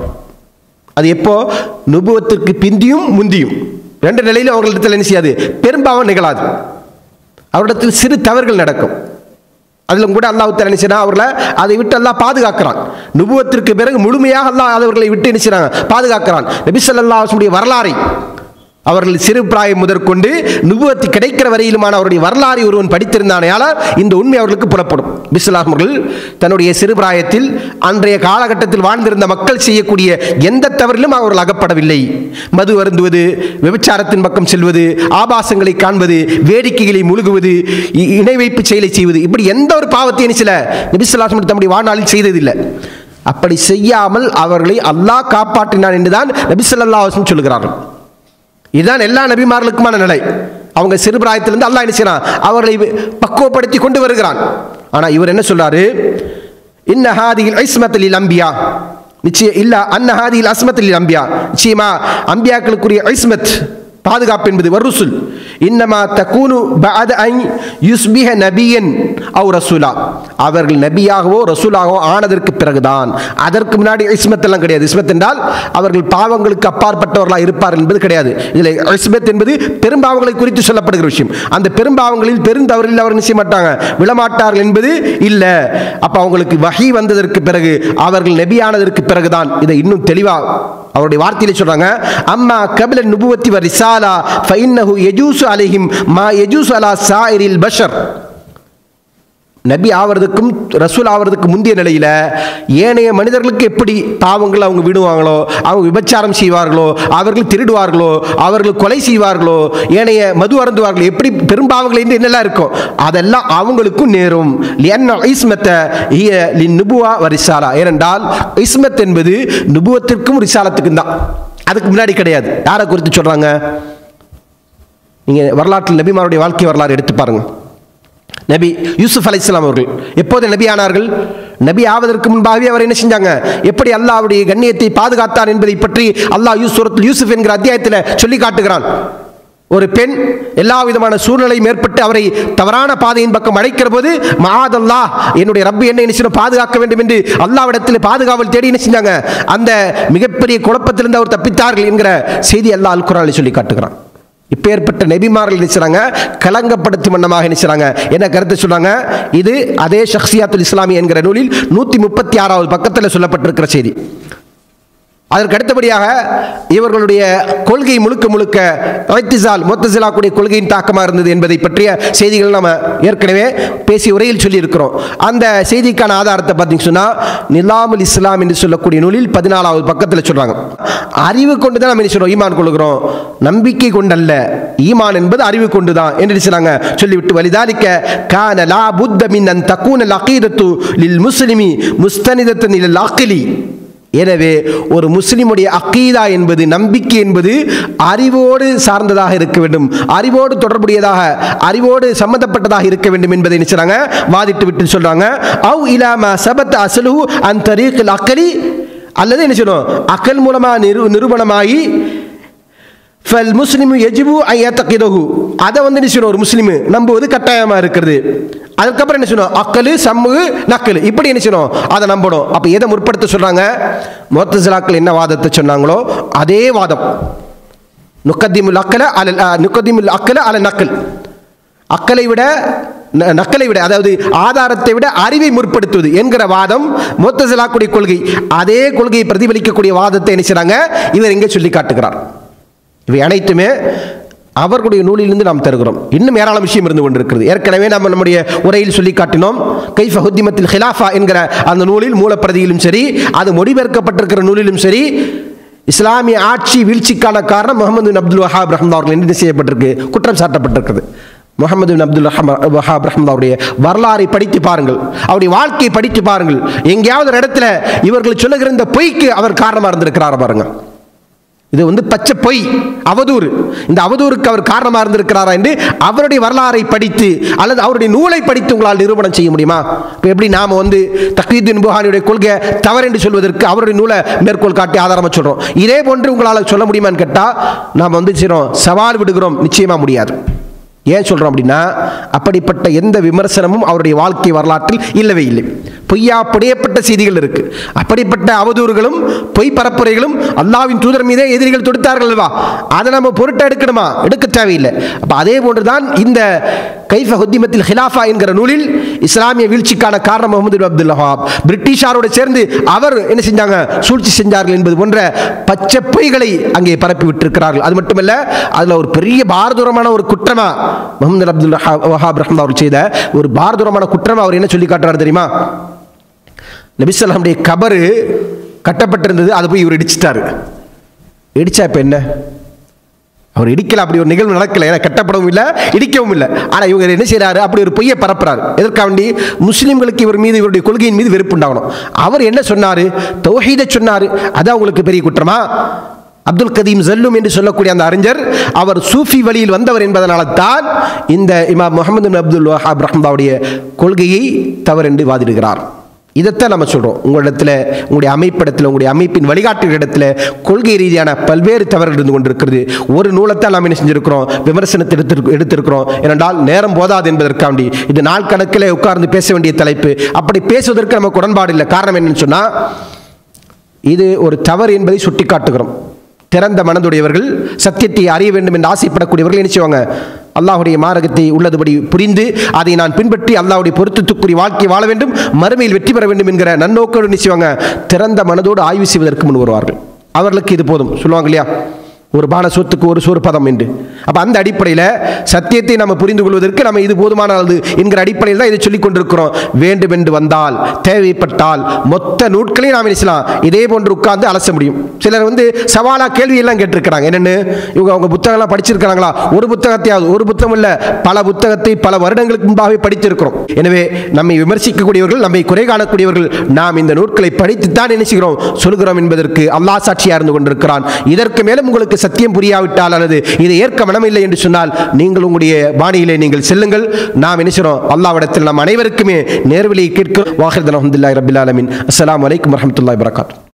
அது எப்போ நுபுவத்திற்கு பிந்தியும் முந்தியும் ரெண்டு நிலையிலும் அவர்களிடத்தில் என்ன செய்யாது பெரும்பாவம் நிகழாது அவரிடத்தில் சிறு தவறுகள் நடக்கும் அதிலும் கூட அல்லாஹ் என்ன செய்யறான் அவர்களை அதை விட்டு அல்லாஹ் பாதுகாக்கிறான் நுபுவத்திற்கு பிறகு முழுமையாக அல்லாஹ் அவர்களை விட்டு என்ன செய்றாங்க பாதுகாக்கிறான் நபி ஸல்லல்லாஹு அலைஹி வரலாறை அவர்கள் சிறு பிராயம் முதற்கொண்டு நுபுவத்து கிடைக்கிற வரையிலுமான அவருடைய வரலாறை ஒருவன் படித்திருந்தானேயால் இந்த உண்மை அவர்களுக்கு புலப்படும் பிஸ்லாம் அவர்கள் தன்னுடைய சிறு பிராயத்தில் அன்றைய காலகட்டத்தில் வாழ்ந்திருந்த மக்கள் செய்யக்கூடிய எந்த தவறிலும் அவர்கள் அகப்படவில்லை மது அருந்துவது விபச்சாரத்தின் பக்கம் செல்வது ஆபாசங்களை காண்பது வேடிக்கைகளை முழுகுவது இ- இணை வைப்பு செயலை செய்வது இப்படி எந்த ஒரு பாவத்தையும் சில நபிசுல்லாசம் தம்முடைய வாழ்நாளில் செய்ததில்லை அப்படி செய்யாமல் அவர்களை அல்லாஹ் காப்பாற்றினான் என்றுதான் நபிசல்லாஹம் சொல்லுகிறார்கள் இதுதான் எல்லா நபிமார்களுக்குமான நிலை அவங்க சிறு பிராயத்திலிருந்து அல்லாஹ் என்ன செய்யறான் அவர்களை பக்குவப்படுத்தி கொண்டு வருகிறான் ஆனா இவர் என்ன சொல்றாரு இன்ன ஹாதியில் ஐஸ்மத்தில் அம்பியா நிச்சயம் இல்ல அன்ன ஹாதியில் அஸ்மத்தில் அம்பியா நிச்சயமா அம்பியாக்களுக்குரிய ஐஸ்மத் பாதுகாப்பு என்பது வருசுல் இன்னமா தக்கூனு பஅத அன் யுஸ்பிஹ நபியன் அவ் ரசூலா அவர்கள் நபியாகவோ ரசூலாகவோ ஆனதற்கு பிறகுதான் அதற்கு முன்னாடி இஸ்மத் எல்லாம் கிடையாது இஸ்மத் என்றால் அவர்கள் பாவங்களுக்கு அப்பாற்பட்டவர்களாக இருப்பார் என்பது கிடையாது இதில் இஸ்மத் என்பது பெரும்பாவங்களை குறித்து சொல்லப்படுகிற விஷயம் அந்த பெரும்பாவங்களில் பெருந்தவறில் அவர் என்ன செய்ய மாட்டாங்க விழமாட்டார்கள் என்பது இல்லை அப்போ அவங்களுக்கு வகை வந்ததற்கு பிறகு அவர்கள் நபியானதற்கு பிறகுதான் இதை இன்னும் தெளிவாக அவருடைய வார்த்தையில சொல்றாங்க அம்மா கபில நுபுவத்தி வ ரிசாலா ஃபைன்னஹு யஜூசு அலைஹிம் மா யஜூசு அலா சாயிரில் பஷர் நபி ஆவறதுக்கும் ரசூல் ஆவறதுக்கு முந்தைய நிலையில ஏனைய மனிதர்களுக்கு எப்படி பாவங்கள் அவங்க விடுவாங்களோ அவங்க விபச்சாரம் செய்வார்களோ அவர்கள் திருடுவார்களோ அவர்கள் கொலை செய்வார்களோ ஏனைய மது அருந்துவார்களோ எப்படி பெரும்பாவங்கள் என்று என்னெல்லாம் இருக்கும் அதெல்லாம் அவங்களுக்கும் நேரும் லியன்ன ஐஸ்மத்த ஹிய லின் நுபுவா வரிசாலா ஏனென்றால் இஸ்மத் என்பது நுபுவத்திற்கும் ரிசாலத்துக்கும் தான் அதுக்கு முன்னாடி கிடையாது யாரை குறித்து சொல்றாங்க நீங்க வரலாற்றில் நபிமாருடைய வாழ்க்கை வரலாறு எடுத்து பாருங்க நபி யூசுப் அலைஹிஸ்ஸலாம் அவர்கள் எப்போது நபி ஆனார்கள் நபி ஆவதற்கு முன்பாகவே அவர் என்ன செஞ்சாங்க எப்படி அல்லாஹ்வுடைய கண்ணியத்தை பாதுகாத்தார் என்பதை பற்றி அல்லாஹ் யூசுரத்தில் யூசுப் என்கிற அத்தியாயத்தில் சொல்லி காட்டுகிறான் ஒரு பெண் எல்லா விதமான சூழ்நிலையும் ஏற்பட்டு அவரை தவறான பாதையின் பக்கம் அழைக்கிற போது மகாதல்லா என்னுடைய ரப்பு என்ன என்ன செய்யணும் பாதுகாக்க வேண்டும் என்று அல்லாவிடத்தில் பாதுகாவல் தேடி என்ன செஞ்சாங்க அந்த மிகப்பெரிய குழப்பத்திலிருந்து அவர் தப்பித்தார்கள் என்கிற செய்தி அல்லாஹ் அல் குரானில் சொல்லி காட்டுகிறான் இப்பேற்பட்ட நபிமார்கள் நினைச்சாங்க கலங்கப்படுத்தும் வண்ணமாக நினைச்சாங்க என்ன கருத்து சொல்றாங்க இது அதே ஷக்சியாத்துல் இஸ்லாமி என்கிற நூலில் நூற்றி முப்பத்தி ஆறாவது பக்கத்தில் சொல்லப்பட்டிருக்கிற செய்தி அதற்கு அடுத்தபடியாக இவர்களுடைய கொள்கை முழுக்க முழுக்க ஐத்திசால் மொத்தசிலாக்குடைய கொள்கையின் தாக்கமாக இருந்தது என்பதை பற்றிய செய்திகள் நம்ம ஏற்கனவே பேசி உரையில் சொல்லியிருக்கிறோம் அந்த செய்திக்கான ஆதாரத்தை பார்த்தீங்கன்னு சொன்னால் நிலாமுல் இஸ்லாம் என்று சொல்லக்கூடிய நூலில் பதினாலாவது பக்கத்தில் சொல்றாங்க அறிவு கொண்டு தான் நம்ம என்ன சொல்றோம் ஈமான் கொள்கிறோம் நம்பிக்கை கொண்டல்ல ஈமான் என்பது அறிவு கொண்டு தான் என்று சொன்னாங்க சொல்லிவிட்டு வலிதாலிக்க கான லா புத்த மின் அன் தக்கூன லகீதத்து லில் முஸ்லிமி முஸ்தனிதத்தன் இல் அக்கிலி எனவே ஒரு முஸ்லிமுடைய அக்கீதா என்பது நம்பிக்கை என்பது அறிவோடு சார்ந்ததாக இருக்க வேண்டும் அறிவோடு தொடர்புடையதாக அறிவோடு சம்பந்தப்பட்டதாக இருக்க வேண்டும் என்பதை நினைச்சாங்க வாதிட்டு விட்டு சொல்றாங்க அவ் இலாம சபத் அசலு அன் தரீக்கில் அக்கலி அல்லது என்ன செய்யணும் அக்கல் மூலமாக நிரு நிரூபணமாகி ஃபல் முஸ்லிமு எஜிபு ஐயத்தகிதஹு அதை வந்து என்ன செய்யணும் ஒரு முஸ்லிமு நம்புவது கட்டாயமாக இருக்கிறது அதுக்கப்புறம் என்ன செய்யணும் அக்கலு சம்மு நக்கலு இப்படி என்ன செய்யணும் அதை நம்பணும் அப்போ எதை முற்படுத்த சொல்கிறாங்க மொத்தசிலாக்கள் என்ன வாதத்தை சொன்னாங்களோ அதே வாதம் நுக்கத்திமுல் அக்கல அல நுக்கத்திமுல் அக்கல அல நக்கல் அக்கலை விட ந- நக்கலை விட அதாவது ஆதாரத்தை விட அறிவை முற்படுத்துவது என்கிற வாதம் மொத்தசிலாக்குடைய கொள்கை அதே கொள்கையை பிரதிபலிக்கக்கூடிய வாதத்தை என்ன செய்றாங்க இவர் இங்கே சொல்லி காட்டுகிறார் இவை அனைத்துமே அவர்களுடைய நூலிலிருந்து நாம் தருகிறோம் இன்னும் ஏராளம் விஷயம் இருந்து கொண்டிருக்கிறது ஏற்கனவே நம்ம நம்முடைய உரையில் சொல்லி காட்டினோம் கைஃப ஹுத்திமத்தில் ஹிலாஃபா என்கிற அந்த நூலில் மூலப்பிரதியிலும் சரி அது மொழிபெயர்க்கப்பட்டிருக்கிற நூலிலும் சரி இஸ்லாமிய ஆட்சி வீழ்ச்சிக்கான காரணம் முகமது பின் அப்துல் வஹாப் ரஹ்மத் அவர்கள் என்ன செய்யப்பட்டிருக்கு குற்றம் சாட்டப்பட்டிருக்கிறது முகமது பின் அப்துல் ரஹம- வஹாப் ரஹ்மத் அவருடைய வரலாறை படித்து பாருங்கள் அவருடைய வாழ்க்கையை படித்து பாருங்கள் எங்கேயாவது ஒரு இடத்துல இவர்கள் சொல்லுகிற இந்த பொய்க்கு அவர் காரணமாக இருந்திருக்கிறார் பாருங்க இது வந்து பச்சை பொய் அவதூறு இந்த அவதூறுக்கு அவர் காரணமாக இருந்திருக்கிறாரா என்று அவருடைய வரலாறை படித்து அல்லது அவருடைய நூலை படித்து உங்களால் நிரூபணம் செய்ய முடியுமா இப்போ எப்படி நாம் வந்து தக்வீத்தின் புகானியுடைய கொள்கை தவறு என்று சொல்வதற்கு அவருடைய நூலை மேற்கோள் காட்டி ஆதாரமாக சொல்கிறோம் இதே போன்று உங்களால் சொல்ல முடியுமான்னு கேட்டால் நாம் வந்து செய்கிறோம் சவால் விடுகிறோம் நிச்சயமாக முடியாது ஏன் சொல்கிறோம் அப்படின்னா அப்படிப்பட்ட எந்த விமர்சனமும் அவருடைய வாழ்க்கை வரலாற்றில் இல்லவே இல்லை பொய்யா புடையப்பட்ட செய்திகள் இருக்கு அப்படிப்பட்ட அவதூறுகளும் பொய் பரப்புரைகளும் அல்லாவின் தூதர் மீதே எதிரிகள் தொடுத்தார்கள் அல்லவா அதை நம்ம பொருட்ட எடுக்கணுமா எடுக்க தேவையில்லை அப்போ அதே போன்றுதான் இந்த கைஃப ஹுத்திமத்தில் ஹிலாஃபா என்கிற நூலில் இஸ்லாமிய வீழ்ச்சிக்கான காரணம் முகமது பின் அப்துல் வஹாப் பிரிட்டிஷாரோடு சேர்ந்து அவர் என்ன செஞ்சாங்க சூழ்ச்சி செஞ்சார்கள் என்பது போன்ற பச்சை பொய்களை அங்கே பரப்பி விட்டிருக்கிறார்கள் அது மட்டுமல்ல அதில் ஒரு பெரிய பாரதூரமான ஒரு குற்றமா முகமது அப்துல் வஹாப் வஹாப் ரஹ்மத் அவர் செய்த ஒரு பாரதூரமான குற்றமா அவர் என்ன சொல்லி காட்டுறாரு தெரியுமா நபிசல்லாமுடைய கபரு கட்டப்பட்டிருந்தது அதை போய் இவர் இடிச்சிட்டாரு இடிச்சா இப்போ என்ன அவர் இடிக்கல அப்படி ஒரு நிகழ்வு நடக்கல ஏன்னா கட்டப்படவும் இல்லை இடிக்கவும் இல்லை ஆனால் இவங்க என்ன செய்றாரு அப்படி ஒரு பொய்யை பரப்புறாரு எதற்காக வேண்டி முஸ்லீம்களுக்கு இவர் மீது இவருடைய கொள்கையின் மீது வெறுப்பு உண்டாகணும் அவர் என்ன சொன்னார் தௌஹீதை சொன்னார் அதான் உங்களுக்கு பெரிய குற்றமா அப்துல் கதீம் ஜல்லும் என்று சொல்லக்கூடிய அந்த அறிஞர் அவர் சூஃபி வழியில் வந்தவர் என்பதனால தான் இந்த இமாம் முகமது பின் அப்துல் வஹாப் ரஹ்மாவுடைய கொள்கையை தவறென்று வாதிடுகிறார் இதைத்தான் நம்ம சொல்கிறோம் உங்களிடத்தில் உங்களுடைய அமைப்பிடத்தில் உங்களுடைய அமைப்பின் வழிகாட்டுகிற இடத்துல கொள்கை ரீதியான பல்வேறு தவறுகள் இருந்து கொண்டிருக்கிறது ஒரு நூலைத்தான் நாம் என்ன செஞ்சிருக்கிறோம் விமர்சனத்தை எடுத்திருக்க எடுத்திருக்கிறோம் ஏனென்றால் நேரம் போதாது என்பதற்காண்டி இது நாள் கணக்கில் உட்கார்ந்து பேச வேண்டிய தலைப்பு அப்படி பேசுவதற்கு நமக்கு உடன்பாடு இல்லை காரணம் என்னன்னு சொன்னால் இது ஒரு தவறு என்பதை சுட்டிக்காட்டுகிறோம் திறந்த மனதுடையவர்கள் சத்தியத்தை அறிய வேண்டும் என்று ஆசைப்படக்கூடியவர்கள் என்ன செய்வாங்க அல்லாஹுடைய மார்க்கத்தை உள்ளதுபடி புரிந்து அதை நான் பின்பற்றி அல்லாஹ்வுடைய பொருத்தத்துக்குரிய வாழ்க்கை வாழ வேண்டும் மறுமையில் வெற்றி பெற வேண்டும் என்கிற நன்னோக்கோடு என்ன செய்வாங்க திறந்த மனதோடு ஆய்வு செய்வதற்கு முன் வருவார்கள் அவர்களுக்கு இது போதும் சொல்லுவாங்க இல்லையா ஒரு பான சொத்துக்கு ஒரு சோறு பதம் என்று அப்போ அந்த அடிப்படையில் சத்தியத்தை நம்ம புரிந்து கொள்வதற்கு நம்ம இது போதுமானது என்கிற அடிப்படையில் தான் இதை சொல்லிக் கொண்டிருக்கிறோம் வேண்டும் என்று வந்தால் தேவைப்பட்டால் மொத்த நூட்களையும் நாம் என்ன செய்யலாம் இதே போன்று உட்கார்ந்து அலச முடியும் சிலர் வந்து சவாலா கேள்வி எல்லாம் கேட்டிருக்கிறாங்க என்னென்னு இவங்க அவங்க புத்தகம்லாம் படிச்சிருக்கிறாங்களா ஒரு புத்தகத்தையாவது ஒரு புத்தகம் இல்லை பல புத்தகத்தை பல வருடங்களுக்கு முன்பாகவே படித்திருக்கிறோம் எனவே நம்மை விமர்சிக்கக்கூடியவர்கள் நம்மை குறை காணக்கூடியவர்கள் நாம் இந்த நூட்களை படித்துத்தான் என்ன செய்கிறோம் சொல்கிறோம் என்பதற்கு அல்லாஹ் சாட்சியாக இருந்து கொண்டிருக்கிறான் இதற்கு மேலும் உங்களுக்கு சத்தியம் புரியாவிட்டால் அல்லது இதை ஏற்க மனமில்லை என்று சொன்னால் நீங்கள் உங்களுடைய பாணியிலே நீங்கள் செல்லுங்கள் நாம் என்ன செய்கிறோம் அல்லாவிடத்தில் நாம் அனைவருக்குமே நேர்வழியை கேட்கிறோம் வாஹிர் அலமதுல்லாஹி ரபில் ஆலமின் அஸ்ஸலாமு அலைக்கும் வரஹ்மத்துல்லாஹி வரகாத்து